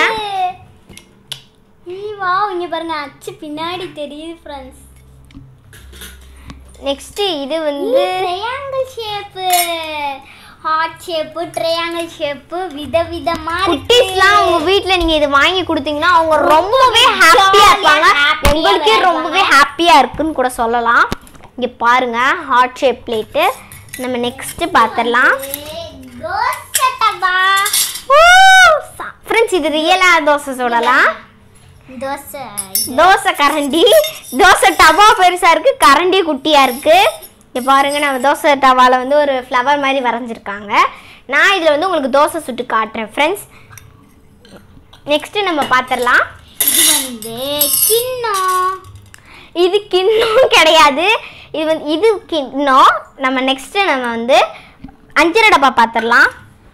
[SPEAKER 1] வா இங்க பாருங்க அச்சு பின்னாடி தெரியுது ஃப்ரெண்ட்ஸ்
[SPEAKER 2] நெக்ஸ்ட்டு இது வந்து
[SPEAKER 1] triangle shape heart shape triangle shape விதவிதமா
[SPEAKER 2] குட்டீஸ்லாம் உங்க வீட்ல நீங்க இது வாங்கி கொடுத்தீங்கன்னா அவங்க ரொம்பவே ஹாப்பியா இருப்பாங்க
[SPEAKER 1] happy-ஆ
[SPEAKER 2] உங்களுக்கு
[SPEAKER 1] விளையாடுவாங்க.
[SPEAKER 2] ரொம்பவே ஹாப்பியா இருக்குன்னு கூட சொல்லலாம் இங்க பாருங்க ஹார்ட் ஷேப் பிளேட்டு நம்ம நெக்ஸ்ட் பார்த்துடலாம்
[SPEAKER 1] தோசை டப்பா
[SPEAKER 2] ஃப்ரெண்ட்ஸ் இது ரியலா தோசை சுடலாம்
[SPEAKER 1] தோசை
[SPEAKER 2] தோசை கரண்டி தோசை டவா பெருசா இருக்கு கரண்டி குட்டியா இருக்கு இங்க பாருங்க நம்ம தோசை டவால வந்து ஒரு ஃப்ளவர் மாதிரி வரைஞ்சிருக்காங்க நான் இதுல வந்து உங்களுக்கு தோசை சுட்டு காட்டுறேன் ஃப்ரெண்ட்ஸ் நெக்ஸ்ட் நம்ம பார்த்துடலாம்
[SPEAKER 1] இது வந்து கிண்ணம்
[SPEAKER 2] இது கிண்ணம் கிடையாது இது வந்து இது கிண்ணம் நம்ம நெக்ஸ்ட் நம்ம வந்து அஞ்சரை டப்பா பார்த்துடலாம்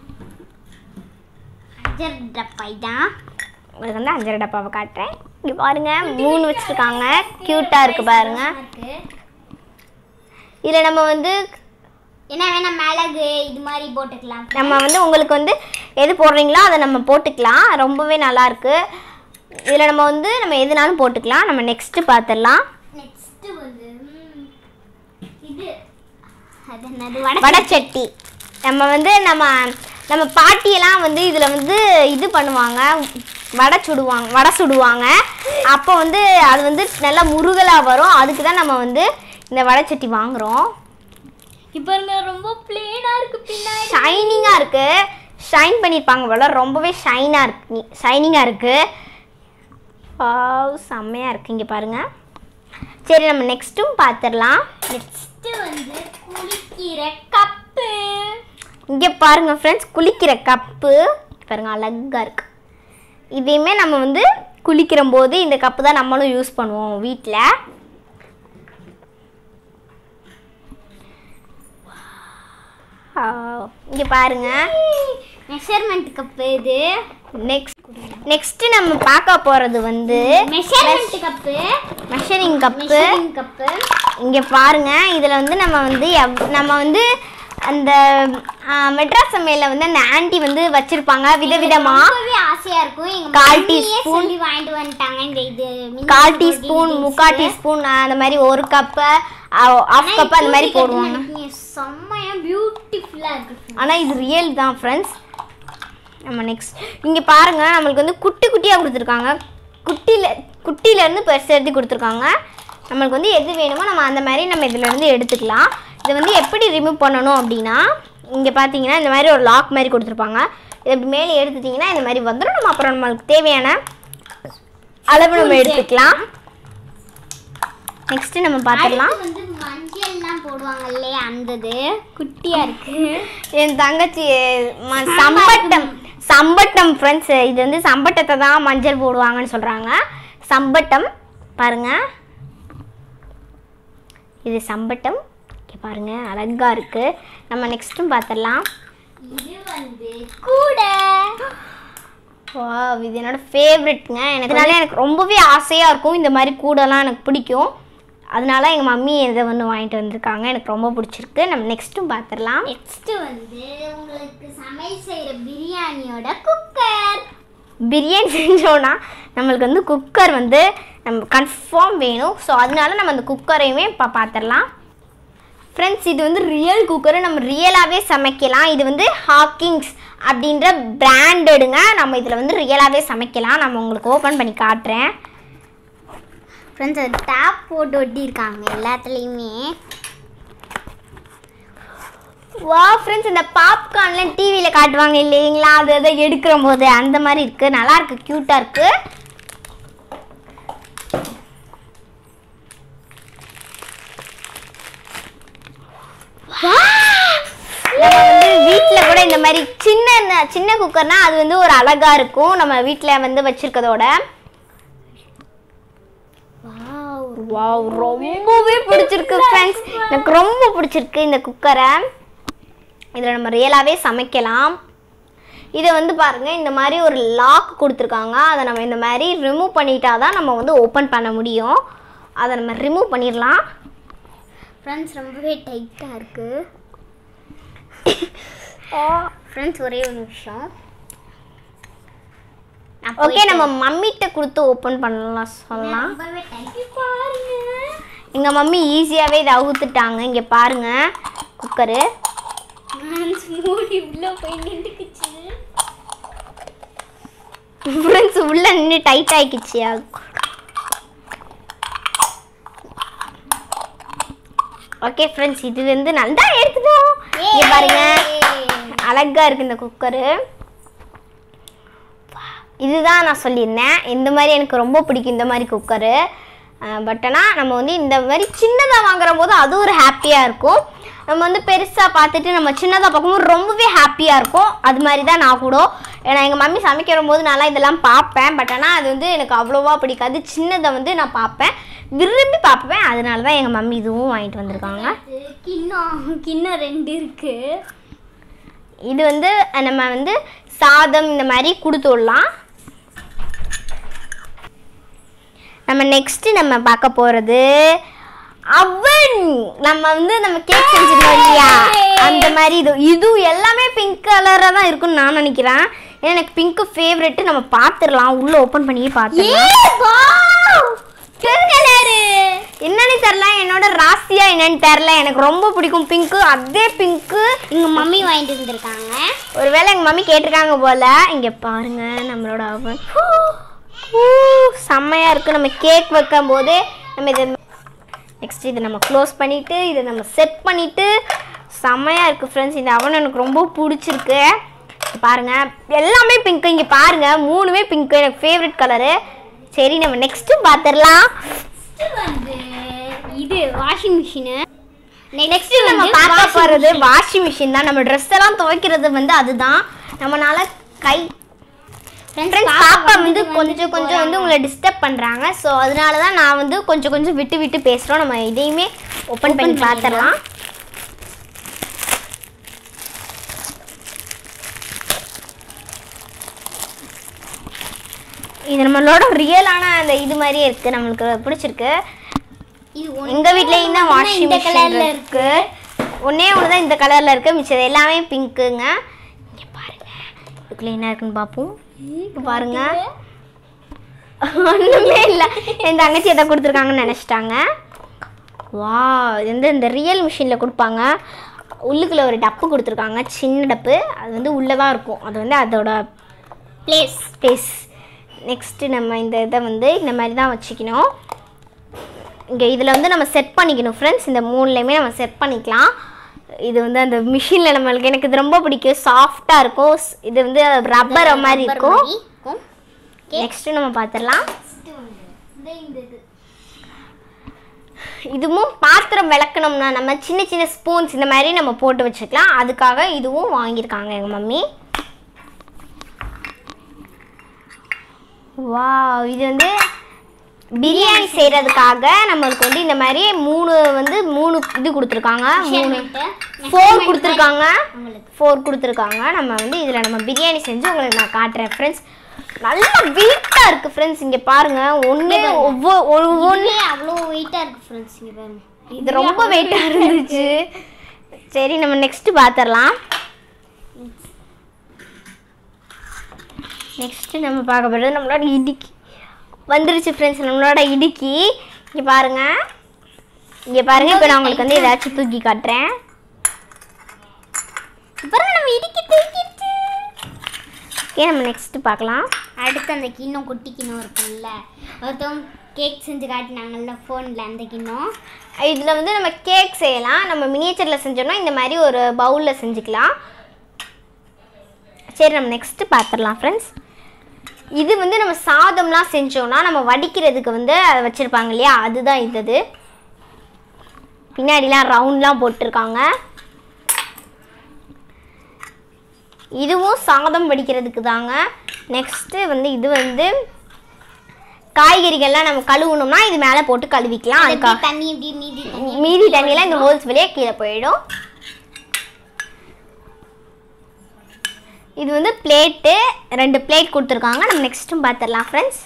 [SPEAKER 1] அஜர் டப்பை தான்
[SPEAKER 2] உங்களுக்கு வந்து அஞ்சரை டப்பாவை காட்டுறேன் இங்க பாருங்க மூணு வச்சிருக்காங்க கியூட்டா இருக்கு பாருங்க இதுல நம்ம வந்து
[SPEAKER 1] என்ன வேணா மிளகு இது மாதிரி போட்டுக்கலாம்
[SPEAKER 2] நம்ம வந்து உங்களுக்கு வந்து எது போடுறீங்களோ அதை நம்ம போட்டுக்கலாம் ரொம்பவே நல்லா இருக்கு இதில் நம்ம வந்து நம்ம எதுனாலும் போட்டுக்கலாம் நம்ம நெக்ஸ்ட் பார்த்துடலாம்
[SPEAKER 1] நெக்ஸ்ட் வந்து ம், இது அது என்னது வடை
[SPEAKER 2] வடச்சட்டி நம்ம வந்து நம்ம நம்ம பாட்டியெல்லாம் வந்து இதில் வந்து இது பண்ணுவாங்க வடை சுடுவாங்க வடை சுடுவாங்க அப்போ வந்து அது வந்து நல்லா முருகலாக வரும் அதுக்கு தான் நம்ம வந்து இந்த வடைச்சட்டி வாங்குகிறோம்
[SPEAKER 1] இப்போ இருங்க ரொம்ப பிளேனா இருக்கு பின்னாடி
[SPEAKER 2] ஷைனிங்காக இருக்கு ஷைன் பண்ணியிருப்பாங்க போல ரொம்பவே ஷைனாக இருக்கு ஷைனிங்காக இருக்கு வாவ் செம்மையாக இருக்கு இங்கே பாருங்க சரி நம்ம நெக்ஸ்ட்டும் பார்த்துடலாம்
[SPEAKER 1] நெக்ஸ்ட் வந்து குளிக்கிற கப்பு
[SPEAKER 2] இங்கே பாருங்க ஃப்ரெண்ட்ஸ் குளிக்கிற கப்பு பாருங்க அழகா இருக்கு இதையுமே நம்ம வந்து குளிக்கிற போது இந்த கப்பு தான் நம்மளும் யூஸ் பண்ணுவோம் வீட்டில் இங்கே பாருங்க
[SPEAKER 1] மெஷர்மெண்ட் கப்பு இது
[SPEAKER 2] நெக்ஸ்ட் நெக்ஸ்ட் நம்ம பார்க்க போகிறது வந்து
[SPEAKER 1] measurement cup
[SPEAKER 2] measuring cup
[SPEAKER 1] measuring cup
[SPEAKER 2] இங்கே பாருங்க இதில் வந்து நம்ம வந்து எவ்- நம்ம வந்து அந்த ஆ, மெட்ராஸ் சமையலில் வந்து அந்த ஆன்ட்டி வந்து வச்சிருப்பாங்க விதவிதமாக
[SPEAKER 1] ரொம்பவே ஆசையா இருக்கும் எங்க
[SPEAKER 2] கால்
[SPEAKER 1] மம்மியே
[SPEAKER 2] teaspoon.
[SPEAKER 1] சொல்லி வாங்கிட்டு வந்துட்டாங்க இந்த இது mini
[SPEAKER 2] கால்
[SPEAKER 1] board
[SPEAKER 2] டீஸ்பூன்
[SPEAKER 1] ingredients.
[SPEAKER 2] முக்கால் டீஸ்பூன் அந்த மாதிரி ஒரு கப்பு ஆஃப்
[SPEAKER 1] ஆனா
[SPEAKER 2] கப் அந்த மாதிரி
[SPEAKER 1] இது
[SPEAKER 2] போடுவாங்க
[SPEAKER 1] நினைக்கிறீங்க, செம்மையா பியூட்டிஃபுல்லா இருக்கு
[SPEAKER 2] ஆனால் இது ரியல் தான் ஃப்ரெண்ட்ஸ் நம்ம நெக்ஸ்ட் இங்கே பாருங்க நம்மளுக்கு வந்து குட்டி குட்டியாக கொடுத்துருக்காங்க குட்டியில் குட்டியிலேருந்து பெருசு எழுதி கொடுத்துருக்காங்க நம்மளுக்கு வந்து எது வேணுமோ நம்ம அந்த மாதிரி நம்ம இதுல இருந்து எடுத்துக்கலாம் இதை வந்து எப்படி ரிமூவ் பண்ணணும் அப்படின்னா இங்கே பார்த்தீங்கன்னா இந்த மாதிரி ஒரு லாக் மாதிரி கொடுத்துருப்பாங்க இதை இப்படி மேலே எடுத்துட்டிங்கன்னா இந்த மாதிரி வந்துடும் நம்ம அப்புறம் நம்மளுக்கு தேவையான அளவு நம்ம எடுத்துக்கலாம் நெக்ஸ்ட் நம்ம பார்த்துடலாம்
[SPEAKER 1] அடுத்து வந்து மஞ்சள்லாம் போடுவாங்க இல்லையா அந்தது குட்டியா இருக்கு
[SPEAKER 2] என் தங்கச்சி ம- சம்பட்டம் சம்பட்டம் ஃப்ரெண்ட்ஸ் இது வந்து சம்பட்டத்தை தான் மஞ்சள் போடுவாங்கன்னு சொல்கிறாங்க சம்பட்டம் பாருங்க இது சம்பட்டம் இங்கே பாருங்க அழகா இருக்கு நம்ம நெக்ஸ்ட்டும் பார்த்துடலாம்
[SPEAKER 1] இது வந்து கூட
[SPEAKER 2] வா இது என்னோட ஃபேவரெட்ங்க எனக்கு இதனால எனக்கு ரொம்பவே ஆசையாக இருக்கும் இந்த மாதிரி கூடலாம் எனக்கு பிடிக்கும் அதனால எங்கள் மம்மி இதை வந்து வாங்கிட்டு வந்திருக்காங்க எனக்கு ரொம்ப பிடிச்சிருக்கு நம்ம நெக்ஸ்ட்டும் பார்த்துடலாம்
[SPEAKER 1] நெக்ஸ்ட் வந்து உங்களுக்கு சமையல் செய்யற பிரியாணியோட குக்கர்
[SPEAKER 2] பிரியாணி செஞ்சோன்னா நம்மளுக்கு வந்து குக்கர் வந்து நம்ம கன்ஃபார்ம் வேணும் ஸோ அதனால நம்ம அந்த குக்கரையுமே இப்போ பார்த்துடலாம் ஃப்ரெண்ட்ஸ் இது வந்து ரியல் குக்கரு நம்ம ரியலாகவே சமைக்கலாம் இது வந்து ஹாக்கிங்ஸ் அப்படின்ற பிராண்டடுங்க நம்ம இதில் வந்து ரியலாகவே சமைக்கலாம் நம்ம உங்களுக்கு ஓப்பன் பண்ணி காட்டுறேன்
[SPEAKER 1] ஃப்ரெண்ட்ஸ் அது டேப் போட்டு ஒட்டியிருக்காங்க எல்லாத்துலேயுமே
[SPEAKER 2] வா ஃப்ரெண்ட்ஸ் இந்த பாப்கார்ன்லாம் டிவியில் காட்டுவாங்க இல்லைங்களா அது அதை எடுக்கிற போது அந்த மாதிரி இருக்குது நல்லா இருக்கு க்யூட்டாக இருக்குது நம்ம வந்து வீட்டில் கூட இந்த மாதிரி சின்ன சின்ன குக்கர்னா அது வந்து ஒரு அழகா இருக்கும் நம்ம வீட்டில் வந்து வச்சிருக்கதோட வாவ் ரொம்பவே பிடிச்சிருக்கு ஃப்ரெண்ட்ஸ் எனக்கு ரொம்ப பிடிச்சிருக்கு இந்த குக்கரை இதில் நம்ம ரியலாகவே சமைக்கலாம் இதை வந்து பாருங்க இந்த மாதிரி ஒரு லாக் கொடுத்துருக்காங்க அதை நம்ம இந்த மாதிரி ரிமூவ் பண்ணிட்டா தான் நம்ம வந்து ஓப்பன் பண்ண முடியும் அதை நம்ம ரிமூவ் பண்ணிடலாம்
[SPEAKER 1] ஃப்ரெண்ட்ஸ் ரொம்பவே டைட்டாக இருக்கு ஃப்ரெண்ட்ஸ் ஒரே ஒரு நிமிஷம் நான்
[SPEAKER 2] ஓகே
[SPEAKER 1] போயிட்டு-
[SPEAKER 2] நம்ம மம்மிட்ட கொடுத்து ஓப்பன் பண்ணலாம் சொல்லலாம்
[SPEAKER 1] ரொம்பவே டைட் பாருங்க
[SPEAKER 2] எங்கள் மம்மி ஈஸியாகவே இதை அவுத்துட்டாங்க இங்கே பாருங்க குக்கரு
[SPEAKER 1] ஃப்ரெண்ட்ஸ் மூடி உள்ள போய் நின்றுக்குச்சு
[SPEAKER 2] ஃப்ரெண்ட்ஸ் உள்ள நின்று டைட் ஆயிக்கிச்சு ஓகே ஃப்ரெண்ட்ஸ் இது வந்து நல்லா எடுத்துட்டோம் இங்க பாருங்க அழகா இருக்கு இந்த குக்கரு இதுதான் நான் சொல்லியிருந்தேன் இந்த மாதிரி எனக்கு ரொம்ப பிடிக்கும் இந்த மாதிரி குக்கரு பட் ஆனால் நம்ம வந்து இந்த மாதிரி சின்னதாக வாங்குற போது அது ஒரு ஹாப்பியாக இருக்கும் நம்ம வந்து பெருசாக பார்த்துட்டு நம்ம சின்னதாக பார்க்கும்போது ரொம்பவே ஹாப்பியாக இருக்கும் அது மாதிரி தான் நான் கூட ஏன்னா எங்கள் மம்மி சமைக்கிற போது நல்லா இதெல்லாம் பார்ப்பேன் பட் ஆனால் அது வந்து எனக்கு அவ்வளோவா பிடிக்காது சின்னதை வந்து நான் பார்ப்பேன் விரும்பி பார்ப்பேன் அதனால தான் எங்கள் மம்மி இதுவும் வாங்கிட்டு வந்திருக்காங்க
[SPEAKER 1] கிண்ணம் கிண்ணம் ரெண்டு இருக்கு
[SPEAKER 2] இது வந்து அஹ், நம்ம வந்து சாதம் இந்த மாதிரி கொடுத்து விடலாம் நம்ம நெக்ஸ்ட் நம்ம பார்க்க போறது அவன் நம்ம வந்து நம்ம கேக் செஞ்சிருந்தோம் இல்லையா அந்த மாதிரி இது இது எல்லாமே பிங்க் கலராக தான் இருக்கும்னு நான் நினைக்கிறேன் ஏன்னா எனக்கு பிங்க் ஃபேவரெட்டு நம்ம பார்த்துடலாம் உள்ள ஓப்பன் பண்ணியே பார்த்துடலாம் என்னன்னு தெரில என்னோட ராசியா என்னன்னு தெரில எனக்கு ரொம்ப பிடிக்கும் பிங்க்கு அதே பிங்க்கு
[SPEAKER 1] எங்க மம்மி வாங்கிட்டு வந்திருக்காங்க
[SPEAKER 2] ஒருவேளை எங்கள் மம்மி கேட்டிருக்காங்க போல இங்கே பாருங்க நம்மளோட அவன் ஊ, செம்மையா இருக்கு நம்ம கேக் வைக்கும் போது நம்ம இதை நெக்ஸ்ட் இதை நம்ம க்ளோஸ் பண்ணிட்டு இதை நம்ம செட் பண்ணிட்டு செம்மையா இருக்கு ஃப்ரெண்ட்ஸ் இந்த அவன் எனக்கு ரொம்ப பிடிச்சிருக்கு பாருங்க எல்லாமே பிங்க் இங்கே பாருங்க மூணுமே பிங்க் எனக்கு ஃபேவரட் கலரு சரி நம்ம நெக்ஸ்ட் பார்த்துடலாம்
[SPEAKER 1] Next வந்து இது வாஷிங் மிஷினு
[SPEAKER 2] நெக்ஸ்ட் நம்ம பார்க்க போறது வாஷிங் மிஷின் தான் நம்ம ட்ரெஸ் எல்லாம் துவைக்கிறது வந்து அதுதான் நம்மனால கை ஃப்ரெண்ட்ஸ் பாப்பா வந்து கொஞ்சம் கொஞ்சம் வந்து உங்களை டிஸ்டர்ப் பண்ணுறாங்க ஸோ அதனால தான் நான் வந்து கொஞ்சம் கொஞ்சம் விட்டு விட்டு பேசுகிறோம் நம்ம இதையுமே ஓப்பன் பண்ணி பார்த்துடலாம் இது நம்மளோட ரியலான அந்த இது மாதிரியே இருக்குது நம்மளுக்கு பிடிச்சிருக்கு
[SPEAKER 1] இது
[SPEAKER 2] எங்க வீட்லயும் தான் வாஷிங்
[SPEAKER 1] இந்த
[SPEAKER 2] மிஷின்
[SPEAKER 1] கலர்ல
[SPEAKER 2] இருக்கு ஒண்ணே ஒன்று தான் இந்த கலர்ல இருக்கு மிச்சது எல்லாமே பிங்க்குங்க இங்க பாருங்க இதுக்குள்ள என்ன இருக்குன்னு பார்ப்போம் இங்க பாருங்க ஒண்ணுமே இல்லை என் தங்கச்சி எதை கொடுத்துருக்காங்கன்னு நினச்சிட்டாங்க வா இது வந்து இந்த ரியல் மிஷினில் கொடுப்பாங்க உள்ளுக்குள்ள ஒரு டப்பு கொடுத்துருக்காங்க சின்ன டப்பு அது வந்து உள்ளே தான் இருக்கும் அது வந்து அதோட
[SPEAKER 1] பிளேஸ்
[SPEAKER 2] ஸ்பேஸ் நெக்ஸ்ட்டு நம்ம இந்த இதை வந்து இந்த மாதிரி தான் வச்சுக்கணும் இங்கே இதில் வந்து நம்ம செட் பண்ணிக்கணும் ஃப்ரெண்ட்ஸ் இந்த மூணுலேயுமே நம்ம செட் பண்ணிக்கலாம் இது வந்து அந்த மிஷினில் நம்மளுக்கு எனக்கு இது ரொம்ப பிடிக்கும் சாஃப்டாக இருக்கும் ஸ்- இது வந்து ரப்பர் மாதிரி இருக்கும் நெக்ஸ்ட்டு நம்ம பார்த்துடலாம் இதுவும் பாத்திரம் விளக்கணும்னா நம்ம சின்ன சின்ன ஸ்பூன்ஸ் இந்த மாதிரி நம்ம போட்டு வச்சுக்கலாம் அதுக்காக இதுவும் வாங்கியிருக்காங்க எங்கள் மம்மி வாவ் இது வந்து பிரியாணி செய்கிறதுக்காக நம்மளுக்கு வந்து இந்த மாதிரி மூணு வந்து மூணு இது கொடுத்துருக்காங்க மூணு ஃபோர் கொடுத்துருக்காங்க ஃபோர் கொடுத்துருக்காங்க நம்ம வந்து இதில் நம்ம பிரியாணி செஞ்சு உங்களுக்கு நான் காட்டுறேன் ஃப்ரெண்ட்ஸ் நல்ல வெயிட்டாக இருக்குது ஃப்ரெண்ட்ஸ் இங்கே பாருங்கள் ஒன்று ஒவ்வொரு ஒவ்வொன்று
[SPEAKER 1] ஒண்ணே அவ்வளோ வெயிட்டா இருக்கு ஃப்ரெண்ட்ஸ் இங்க பாருங்க
[SPEAKER 2] இது ரொம்ப வெயிட்டாக இருந்துச்சு சரி நம்ம நெக்ஸ்ட் பார்த்துடலாம் நெக்ஸ்ட் நம்ம பார்க்க போகிறது நம்மளோட இடுக்கி வந்துருச்சு ஃப்ரெண்ட்ஸ் நம்மளோட இடுக்கி இங்கே பாருங்க இங்கே பாருங்க இப்போ நான் உங்களுக்கு வந்து ஏதாச்சும் தூக்கி காட்டுறேன்
[SPEAKER 1] அப்புறம் நம்ம இடிக்கி தூக்கிடுச்சு
[SPEAKER 2] ஓகே நம்ம நெக்ஸ்ட் பார்க்கலாம்
[SPEAKER 1] அடுத்து அந்த கிண்ணம் குட்டி கிண்ணம் இருக்கும்ல ஒருத்தவங்க கேக் செஞ்சு காட்டினாங்கல்ல ஃபோனில் அந்த கிண்ணம்
[SPEAKER 2] இதில் வந்து நம்ம கேக் செய்யலாம் நம்ம மினியேச்சரில் செஞ்சோம்னா இந்த மாதிரி ஒரு பவுலில் செஞ்சுக்கலாம் சரி நம்ம நெக்ஸ்ட்டு பார்த்துடலாம் ஃப்ரெண்ட்ஸ் இது வந்து நம்ம சாதம்லாம் செஞ்சோம்னா நம்ம வடிக்கிறதுக்கு வந்து அதை வச்சுருப்பாங்க இல்லையா அதுதான் இது இது. பின்னாடிலாம் ரவுண்ட்லாம் போட்டிருக்காங்க இதுவும் சாதம் வடிக்கிறதுக்கு தாங்க நெக்ஸ்ட்டு வந்து இது வந்து காய்கறிகள்லாம் நம்ம கழுவணும்னா இது மேலே போட்டு கழுவிக்கலாம்
[SPEAKER 1] அது
[SPEAKER 2] அதுக்காக
[SPEAKER 1] எப்படி தண்ணி இப்படி மீதி தண்ணி
[SPEAKER 2] மீதி தண்ணியெல்லாம் இந்த ஹோல்ஸ் வழியாக கீழே போயிடும் இது வந்து பிளேட்டு ரெண்டு பிளேட் கொடுத்துருக்காங்க நம்ம நெக்ஸ்ட்டும் பார்த்துடலாம் ஃப்ரெண்ட்ஸ்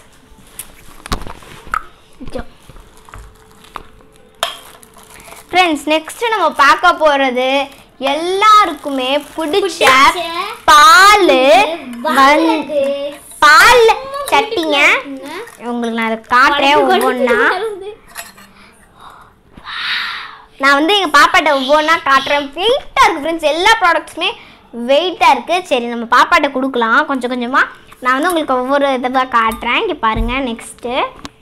[SPEAKER 2] ஃப்ரெண்ட்ஸ் நெக்ஸ்ட் நம்ம பார்க்க போகிறது எல்லாருக்குமே பிடிச்ச பால் வந்து பால் சட்டிங்க உங்களுக்கு நான் அதை காட்டுறேன் ஒவ்வொன்றா நான் வந்து எங்கள் பாப்பாட்ட ஒவ்வொன்றா காட்டுறேன் வெயிட்டாக இருக்குது ஃப்ரெண்ட்ஸ் எல்லா ப்ராடக்ட்ஸுமே வெயிட்டாக இருக்குது சரி நம்ம பாப்பாட்ட கொடுக்கலாம் கொஞ்சம் கொஞ்சமாக நான் வந்து உங்களுக்கு ஒவ்வொரு இதாக காட்டுறேன் இங்கே பாருங்கள் நெக்ஸ்ட்டு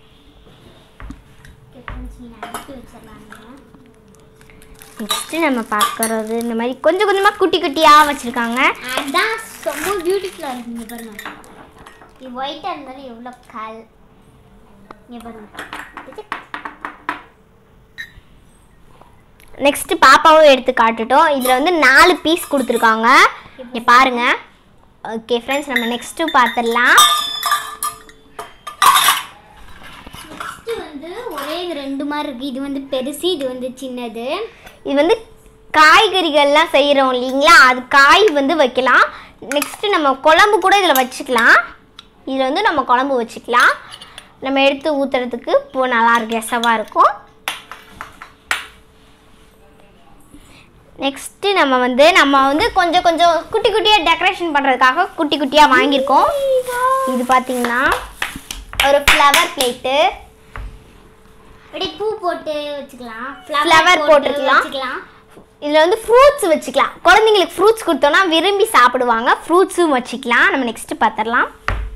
[SPEAKER 2] நெக்ஸ்ட்டு நம்ம பார்க்குறது இந்த மாதிரி கொஞ்சம் கொஞ்சமாக குட்டி குட்டியாக வச்சுருக்காங்க
[SPEAKER 1] அதான் ரொம்ப பியூட்டிஃபுல்லாக இருக்கு இங்கே பாருங்க இது ஒயிட்டாக இருந்தாலும் எவ்வளோ கல் இங்கே பாருங்க
[SPEAKER 2] நெக்ஸ்ட் பாப்பாவும் எடுத்து காட்டுட்டோம் இதில் வந்து நாலு பீஸ் கொடுத்துருக்காங்க இங்கே பாருங்க ஓகே ஃப்ரெண்ட்ஸ் நம்ம நெக்ஸ்ட்டு பார்த்துடலாம்
[SPEAKER 1] நெக்ஸ்ட் வந்து ஒரே இது ரெண்டு மாதிரி இருக்கு இது வந்து பெருசு இது வந்து சின்னது
[SPEAKER 2] இது வந்து காய்கறிகள்லாம் செய்கிறோம் இல்லைங்களா அது காய் வந்து வைக்கலாம் நெக்ஸ்ட்டு நம்ம குழம்பு கூட இதில் வச்சுக்கலாம் இதில் வந்து நம்ம குழம்பு வச்சுக்கலாம் நம்ம எடுத்து ஊற்றுறதுக்கு இப்போ நல்லா இருக்கு எசவாக இருக்கும் நெக்ஸ்ட்டு நம்ம வந்து நம்ம வந்து கொஞ்சம் கொஞ்சம் குட்டி குட்டியாக டெக்கரேஷன் பண்ணுறதுக்காக குட்டி குட்டியாக வாங்கியிருக்கோம் இது பார்த்தீங்கன்னா ஒரு ஃப்ளவர் பிளேட்டு
[SPEAKER 1] அப்படியே பூ போட்டு வச்சுக்கலாம்
[SPEAKER 2] Flower போட்டுக்கலாம்.
[SPEAKER 1] வச்சுக்கலாம்
[SPEAKER 2] இதில் வந்து ஃப்ரூட்ஸ் வச்சுக்கலாம் குழந்தைங்களுக்கு ஃப்ரூட்ஸ் கொடுத்தோன்னா விரும்பி சாப்பிடுவாங்க ஃப்ரூட்ஸும் வச்சுக்கலாம் நம்ம நெக்ஸ்ட்டு பார்த்துடலாம்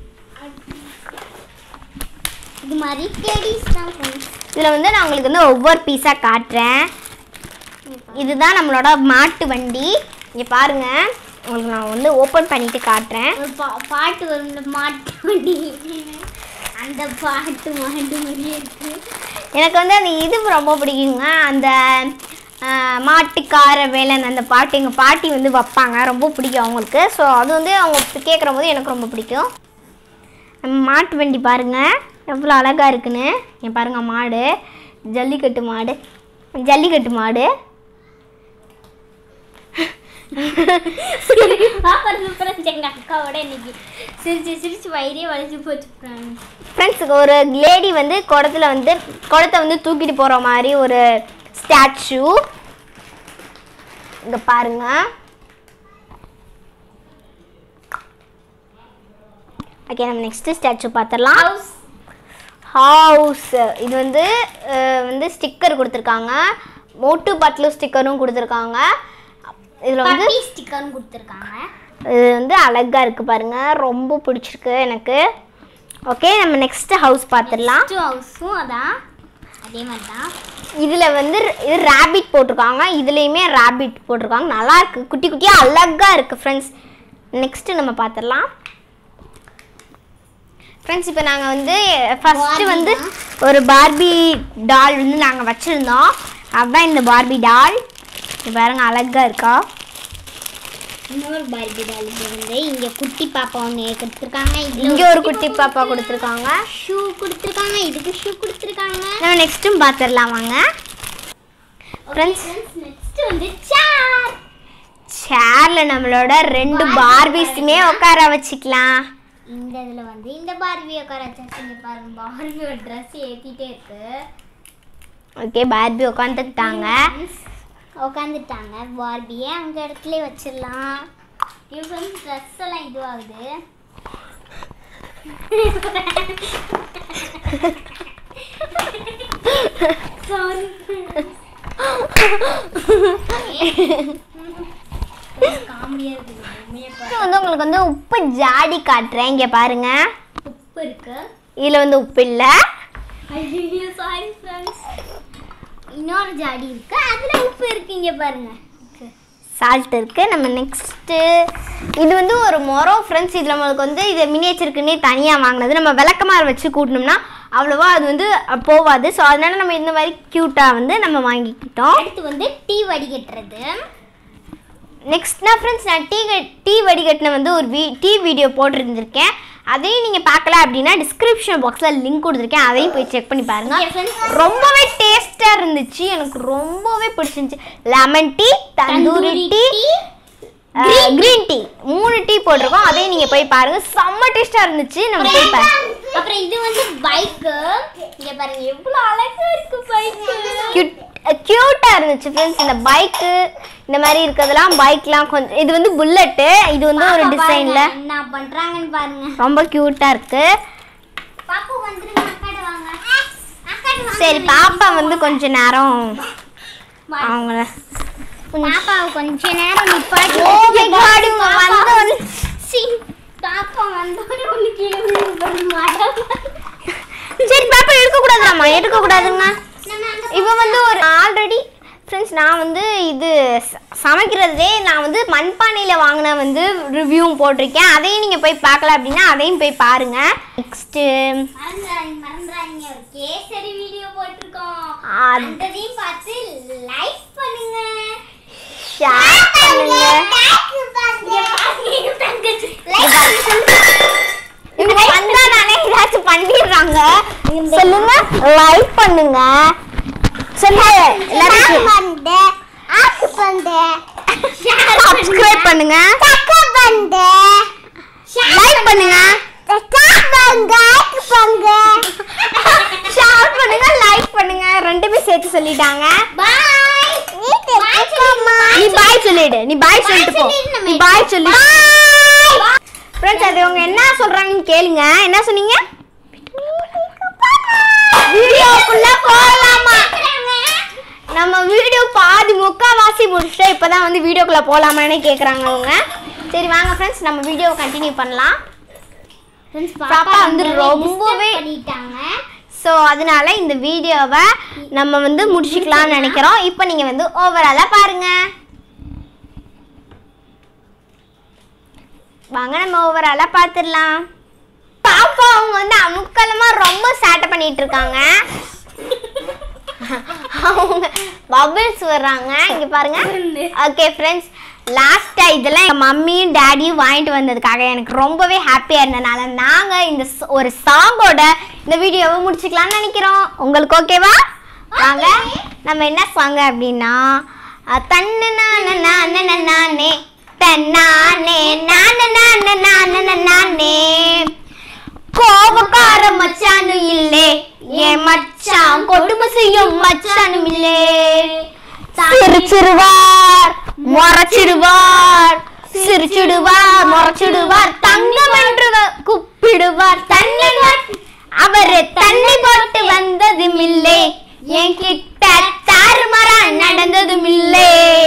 [SPEAKER 1] இது மாதிரி டெடிஸ் தான் friends.
[SPEAKER 2] இதில் வந்து நான் உங்களுக்கு வந்து ஒவ்வொரு பீஸாக காட்டுறேன் இதுதான் நம்மளோட மாட்டு வண்டி இங்கே பாருங்க உங்களுக்கு நான் வந்து ஓப்பன் பண்ணிட்டு காட்டுறேன்
[SPEAKER 1] ஒரு பா பாட்டு வரும் இந்த மாட்டு வண்டி அந்த பாட்டு மாட்டு மாதிரியே இருக்கு
[SPEAKER 2] எனக்கு வந்து அந்த இது ரொம்ப பிடிக்குங்க அந்த ஆஹ், மாட்டுக்கார வேலன் அந்த பாட்டு எங்கள் பாட்டி வந்து வைப்பாங்க ரொம்ப பிடிக்கும் அவங்களுக்கு ஸோ அது வந்து அவங்க கேட்குற போது எனக்கு ரொம்ப பிடிக்கும் நம்ம மாட்டு வண்டி பாருங்க எவ்வளோ அழகாக இருக்குன்னு இங்க பாருங்க மாடு ஜல்லிக்கட்டு மாடு ஜல்லிக்கட்டு மாடு
[SPEAKER 1] பாப்பா ஃப்ரெண்ட்ஸ் எங்கள் அக்காவோட இன்னைக்கு சிரிச்சு சிரிச்சு வயிறே வலிச்சு போச்சு ஃப்ரெண்ட்ஸ்
[SPEAKER 2] ஃப்ரெண்ட்ஸுக்கு ஒரு லேடி வந்து குடத்துல வந்து குடத்தை வந்து தூக்கிட்டு போகிற மாதிரி ஒரு ஸ்டாச்சு இங்கே பாருங்க ஓகே நம்ம நெக்ஸ்ட் ஸ்டாச்சு பார்த்துடலாம்
[SPEAKER 1] ஹவுஸ்
[SPEAKER 2] ஹவுஸ் இது வந்து அஹ், வந்து ஸ்டிக்கர் கொடுத்துருக்காங்க மோட்டு பட்லு ஸ்டிக்கரும் கொடுத்துருக்காங்க இதில் வந்து
[SPEAKER 1] பப்பி ஸ்டிக்கரும் கொடுத்துருக்காங்க
[SPEAKER 2] இது வந்து அழகாக இருக்குது பாருங்க ரொம்ப பிடிச்சிருக்கு எனக்கு ஓகே நம்ம நெக்ஸ்ட் ஹவுஸ் பார்த்துடலாம்
[SPEAKER 1] ஹவுஸும் அதான் அதே மாதிரி தான்
[SPEAKER 2] இதில் வந்து இது ரேபிட் போட்டிருக்காங்க இதுலேயுமே ரேபிட் போட்டிருக்காங்க நல்லா இருக்கு குட்டி குட்டியாக அழகாக இருக்குது ஃப்ரெண்ட்ஸ் நெக்ஸ்ட்டு நம்ம பார்த்துடலாம் ஃப்ரெண்ட்ஸ் இப்போ நாங்கள் வந்து ஃபஸ்ட்டு
[SPEAKER 1] Barbie
[SPEAKER 2] வந்து
[SPEAKER 1] தான்.
[SPEAKER 2] ஒரு பார்பி டால் வந்து நாங்கள் வச்சுருந்தோம் அதுதான் இந்த பார்பி டால் இது பாருங்க அழகாக இருக்கா
[SPEAKER 1] இன்னொரு பார்பி டால் இது வந்து இங்கே குட்டி பாப்பா ஒன்று கொடுத்துருக்காங்க
[SPEAKER 2] இங்கே ஒரு குட்டி பாப்பா கொடுத்துருக்காங்க
[SPEAKER 1] ஷூ கொடுத்துருக்காங்க இதுக்கு ஷூ கொடுத்துருக்காங்க
[SPEAKER 2] நம்ம நெக்ஸ்ட்டும் பார்த்துடலாம் வாங்க ஃப்ரெண்ட்ஸ்
[SPEAKER 1] நெக்ஸ்ட் வந்து சேர்
[SPEAKER 2] சேரில் நம்மளோட ரெண்டு
[SPEAKER 1] Barbie
[SPEAKER 2] பார்பிஸுமே உட்கார வச்சுக்கலாம்
[SPEAKER 1] இந்த இதில் வந்து இந்த பார்பி உட்கார வச்சாச்சு பாருங்க பார்பியோட ட்ரெஸ் ஏற்றிட்டே இருக்கு
[SPEAKER 2] ஓகே பார்பி உட்காந்துக்கிட்டாங்க
[SPEAKER 1] உட்காந்துட்டாங்க பார்பியை அந்த இடத்துல வச்சிடலாம் இப்போ வந்து ட்ரெஸ் எல்லாம் இதுவாகுது சாரி காமெடியாக இருக்குது உண்மையை
[SPEAKER 2] இது வந்து உங்களுக்கு வந்து உப்பு ஜாடி காட்டுறேன் இங்கே பாருங்க
[SPEAKER 1] உப்பு இருக்கு
[SPEAKER 2] இதில் வந்து உப்பு இல்லை
[SPEAKER 1] ஐயோ சாரி ஃப்ரெண்ட்ஸ் இன்னொரு ஜாடி இருக்கு அதுல உப்பு இருக்கு இங்க பாருங்க
[SPEAKER 2] சால்ட் இருக்குது நம்ம நெக்ஸ்ட்டு இது வந்து ஒரு மொரம் ஃப்ரெண்ட்ஸ் இதில் நம்மளுக்கு வந்து இது மினியேச்சருக்குன்னே தனியாக வாங்கினது நம்ம விளக்கமாறு வச்சு கூட்டினோம்னா அவ்வளோவா அது வந்து அஹ், போகாது ஸோ அதனால நம்ம இந்த மாதிரி க்யூட்டாக வந்து நம்ம வாங்கிக்கிட்டோம்
[SPEAKER 1] அடுத்து வந்து டீ வடிகட்டுறது
[SPEAKER 2] நெக்ஸ்ட்னா ஃப்ரெண்ட்ஸ் நான் டீ டீ வடிகட்டின வந்து ஒரு வீ டீ வீடியோ போட்டிருந்திருக்கேன் அதையும் நீங்கள் பார்க்கல அப்படின்னா டிஸ்கிரிப்ஷன் பாக்ஸில் லிங்க் கொடுத்துருக்கேன் அதையும் போய் செக் பண்ணி பாருங்க
[SPEAKER 1] Okay, friends.
[SPEAKER 2] ரொம்பவே டேஸ்ட்டாக இருந்துச்சு எனக்கு ரொம்பவே பிடிச்சிருந்துச்சு lemon tea tandoori tea green tea மூணு டீ போட்டிருக்கோம் அதையும் நீங்கள் போய் பாருங்க செம்ம டேஸ்ட்டாக இருந்துச்சு நம்ம போய் பாருங்க
[SPEAKER 1] அப்புறம் இது வந்து பைக்கு இங்க பாருங்க எவ்வளவு அழகா இருக்கு பைக்கு
[SPEAKER 2] க்யூட்டாக இருந்துச்சு ஃப்ரெண்ட்ஸ் இந்த பைக்கு இந்த மாதிரி இருக்கிறதெல்லாம் பைக்லாம் கொஞ்சம் இது வந்து புல்லட்டு இது வந்து ஒரு டிசைனில்
[SPEAKER 1] என்ன பண்றாங்கன்னு பாருங்க
[SPEAKER 2] ரொம்ப க்யூட்டாக இருக்குது
[SPEAKER 1] பாப்பு வந்துருங்க அக்காட வாங்க அக்காட வாங்க
[SPEAKER 2] சரி பாப்பா வந்து கொஞ்ச நேரம்
[SPEAKER 1] வா.
[SPEAKER 2] அவங்கள
[SPEAKER 1] பாப்பா கொஞ்ச நேரம் நிப்பாட்டி
[SPEAKER 2] ஓ மை காட் இவங்க வந்த உடனே
[SPEAKER 1] சீ, பாப்பா வந்தோடனே ஒண்ணு கீழே விழுந்து போகுது, மரம்.
[SPEAKER 2] சரி பாப்பா எடுக்க கூடாதுமா எடுக்க கூடாதுங்க
[SPEAKER 1] நம்ம அங்க
[SPEAKER 2] இப்போ வந்து ஒரு ஆல்ரெடி ஃப்ரெண்ட்ஸ் நான் வந்து இது ச- சமைக்கிறதே நான் வந்து மண்பானையில் வாங்கின வந்து ரிவ்யூவும் போட்டிருக்கேன் அதையும் நீங்கள் போய் பார்க்கல அப்படின்னா அதையும் போய் பாருங்க நெக்ஸ்ட்டு
[SPEAKER 1] மறந்துடாதீங்க மறந்துடாதீங்க ஒரு கேசரி வீடியோ போட்டிருக்கோம்
[SPEAKER 2] அது-
[SPEAKER 1] அந்ததையும் பார்த்து லைக் பண்ணுங்க
[SPEAKER 2] ஷேர் பண்ணுங்க
[SPEAKER 1] இங்க பாருங்க, எங்க தங்கச்சி.
[SPEAKER 2] இவங்க வந்தா நானே ஏதாச்சும் பண்ணிடுறாங்க சொல்லுங்க லைக் பண்ணுங்க சொல்லுங்க எல்லாரும் சப்ஸ்கிரைப் பண்ணுங்க லைக் பண்ணுங்க ஷேர் பண்ணுங்க லைக் பண்ணுங்க ரெண்டுமே சேர்த்து சொல்லிட்டாங்க
[SPEAKER 1] Bye.
[SPEAKER 2] நீ பாய் சொல்லிடு நீ பாய் சொல்லிட்டு போ
[SPEAKER 1] சொல்லிடு நம்ம.
[SPEAKER 2] நீ பாய் சொல்லி ஃப்ரெண்ட்ஸ் அது அவங்க என்ன சொல்றாங்கன்னு கேளுங்க என்ன சொன்னீங்க வீடியோக்குள்ள போலாமா நம்ம வீடியோ பாதி முக்காவாசி முடிச்சுட்டு இப்பதான் வந்து வீடியோக்குள்ள போலாமான்னு கேக்குறாங்க அவங்க சரி வாங்க ஃப்ரெண்ட்ஸ் நம்ம வீடியோவை கண்டினியூ பண்ணலாம்
[SPEAKER 1] Friends,
[SPEAKER 2] பாப்பா வந்து ரொம்பவே
[SPEAKER 1] disturb பண்ணிட்டாங்க
[SPEAKER 2] ஸோ அதனால இந்த வீடியோவை நம்ம வந்து முடிச்சுக்கலாம்னு நினைக்கிறோம் இப்போ நீங்கள் வந்து ஓவராலாக பாருங்க வாங்க நம்ம ஓவராலாக பார்த்துடலாம் பாப்பா அவங்க வந்து அமுக்கலமாக ரொம்ப சேட்டை பண்ணிட்டு இருக்காங்க அவங்க பபிள்ஸ் வர்றாங்க இங்கே பாருங்க ஓகே ஃப்ரெண்ட்ஸ் லாஸ்ட்டாக இதெல்லாம் எங்கள் மம்மியும் டேடியும் வாங்கிட்டு வந்ததுக்காக எனக்கு ரொம்பவே ஹாப்பியாக இருந்தனால நாங்கள் இந்த ச- ஒரு சாங்கோட இந்த வீடியோவை முடிச்சுக்கலாம்னு நினைக்கிறோம் உங்களுக்கு ஓகேவா வாங்க நம்ம என்ன சாங் அப்படின்னா அஹ், தன்னு நானே நானே நானே தன்னானே நானே நானே நானே நானே கோபக்கார மச்சானு இல்லே என் மச்சான் கொடுமை செய்யும் மச்சானும் இல்லே சிரிச்சிடுவார் முறைச்சிடுவார் சிரிச்சிடுவார் முறைச்சிடுவார் தங்கம் என்று வ- கூப்பிடுவார் தண்ணி போட்டு- அவரு தண்ணி போட்டு வந்ததும் இல்லை என்கிட்ட தாறுமாறா நடந்ததும் இல்லை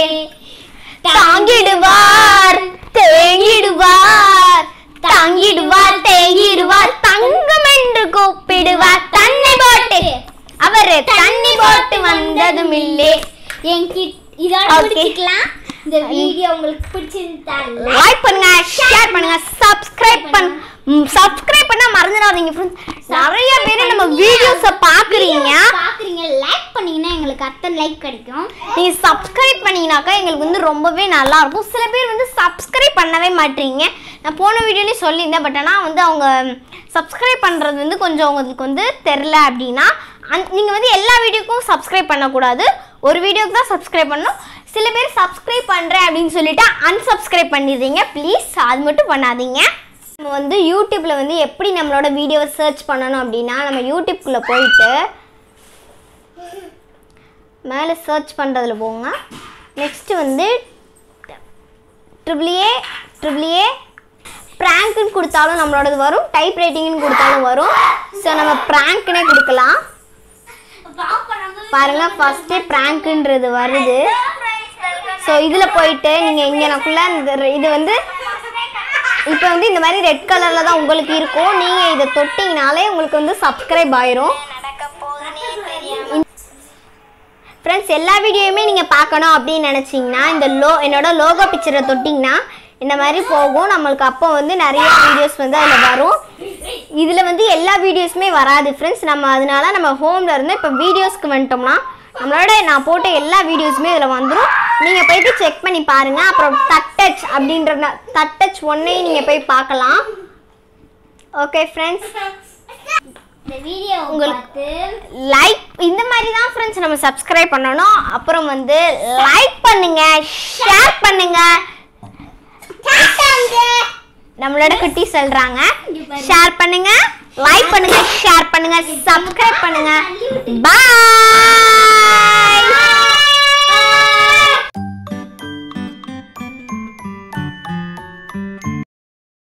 [SPEAKER 2] தாங்கிடுவார் தேங்கிடுவார் தாங்கிடுவார் தேங்கிடுவார் தங்கம் என்று கூப்பிடுவார் தண்ணி போட்டு அவரு தண்ணி போட்டு வந்ததும் இல்லை
[SPEAKER 1] என்கிட்ட இதோட
[SPEAKER 2] Okay.
[SPEAKER 1] முடிச்சுக்கலாம் இந்த வீடியோ உங்களுக்கு பிடிச்சிருந்தா
[SPEAKER 2] லைக் பண்ணுங்க ஷேர் பண்ணுங்க சப்ஸ்கிரைப் பண்ண சப்ஸ்கிரைப் பண்ண மறந்துடாதீங்க ஃப்ரெண்ட்ஸ் நிறைய பேர் நம்ம வீடியோஸை பார்க்குறீங்க
[SPEAKER 1] பாக்குறீங்க லைக் பண்ணீங்கன்னா எங்களுக்கு அத்தனை லைக் கிடைக்கும்
[SPEAKER 2] நீங்க சப்ஸ்கிரைப் பண்ணீங்கனாக்கா எங்களுக்கு வந்து ரொம்பவே நல்லா இருக்கும் சில பேர் வந்து சப்ஸ்கிரைப் பண்ணவே மாட்டீங்க நான் போன வீடியோலேயும் சொல்லியிருந்தேன் பட் ஆனால் வந்து அவங்க சப்ஸ்கிரைப் பண்ணுறது வந்து கொஞ்சம் உங்களுக்கு வந்து தெரில அப்படின்னா அந் நீங்கள் வந்து எல்லா வீடியோக்கும் சப்ஸ்கிரைப் பண்ணக்கூடாது ஒரு வீடியோக்கு தான் சப்ஸ்கிரைப் பண்ணணும் சில பேர் சப்ஸ்கிரைப் பண்ணுறேன் அப்படின்னு சொல்லிட்டு unsubscribe பண்ணிடுறீங்க ப்ளீஸ் அது மட்டும் பண்ணாதீங்க நம்ம வந்து யூடியூப்பில் வந்து எப்படி நம்மளோட வீடியோவை சர்ச் பண்ணணும் அப்படின்னா நம்ம யூடியூப்குள்ளே போயிட்டு மேலே சர்ச் பண்ணுறதுல போங்க நெக்ஸ்ட்டு வந்து ட்ரிபிள் ஏ ட்ரிபிள் ஏ ப்ராங்க்குன்னு கொடுத்தாலும் நம்மளோடது வரும் டைப் ரைட்டிங்னு கொடுத்தாலும் வரும் ஸோ நம்ம ப்ராங்க்னே கொடுக்கலாம் பாருங்க ஃபஸ்ட்டே ப்ராங்க்குன்றது வருது ஸோ இதில் போயிட்டு நீங்கள் இங்கே எனக்குள்ள இந்த ரெ- இது வந்து இப்போ வந்து இந்த மாதிரி ரெட் கலரில் தான் உங்களுக்கு இருக்கும் நீங்கள் இதை தொட்டிங்கனாலே உங்களுக்கு வந்து சப்ஸ்கிரைப் ஆயிரும் ஃப்ரெண்ட்ஸ் எல்லா வீடியோவுமே நீங்கள் பார்க்கணும் அப்படின்னு நினச்சிங்கன்னா இந்த லோ என்னோட லோகோ பிக்சரை தொட்டிங்கன்னா இந்த மாதிரி போகும் நம்மளுக்கு அப்போ வந்து நிறைய வீடியோஸ் வந்து அதில் வரும் இதில் வந்து எல்லா வீடியோஸுமே வராது ஃப்ரெண்ட்ஸ் நம்ம அதனால நம்ம ஹோமில் இருந்து இப்போ வீடியோஸ்க்கு வந்துட்டோம்னா நம்மளோட நான் போட்ட எல்லா வீடியோஸுமே இதில் வந்துடும் நீங்கள் போயிட்டு செக் பண்ணி பாருங்கள் அப்புறம் தட்டச் அப்படின்ற தட்டச் ஒன்னையும் நீங்கள் போய் பார்க்கலாம் ஓகே ஃப்ரெண்ட்ஸ்
[SPEAKER 1] இந்த வீடியோ
[SPEAKER 2] உங்களுக்கு-
[SPEAKER 1] பார்த்து
[SPEAKER 2] லைக் இந்த மாதிரி தான் ஃப்ரெண்ட்ஸ் நம்ம சப்ஸ்கிரைப் பண்ணணும் அப்புறம் வந்து லைக் பண்ணுங்க ஷேர் பண்ணுங்க நம்மளோட குட்டி சொல்றாங்க ஷேர் பண்ணுங்க லைக் பண்ணுங்க ஷேர் பண்ணுங்க சப்ஸ்கிரைப் பண்ணுங்க பாய்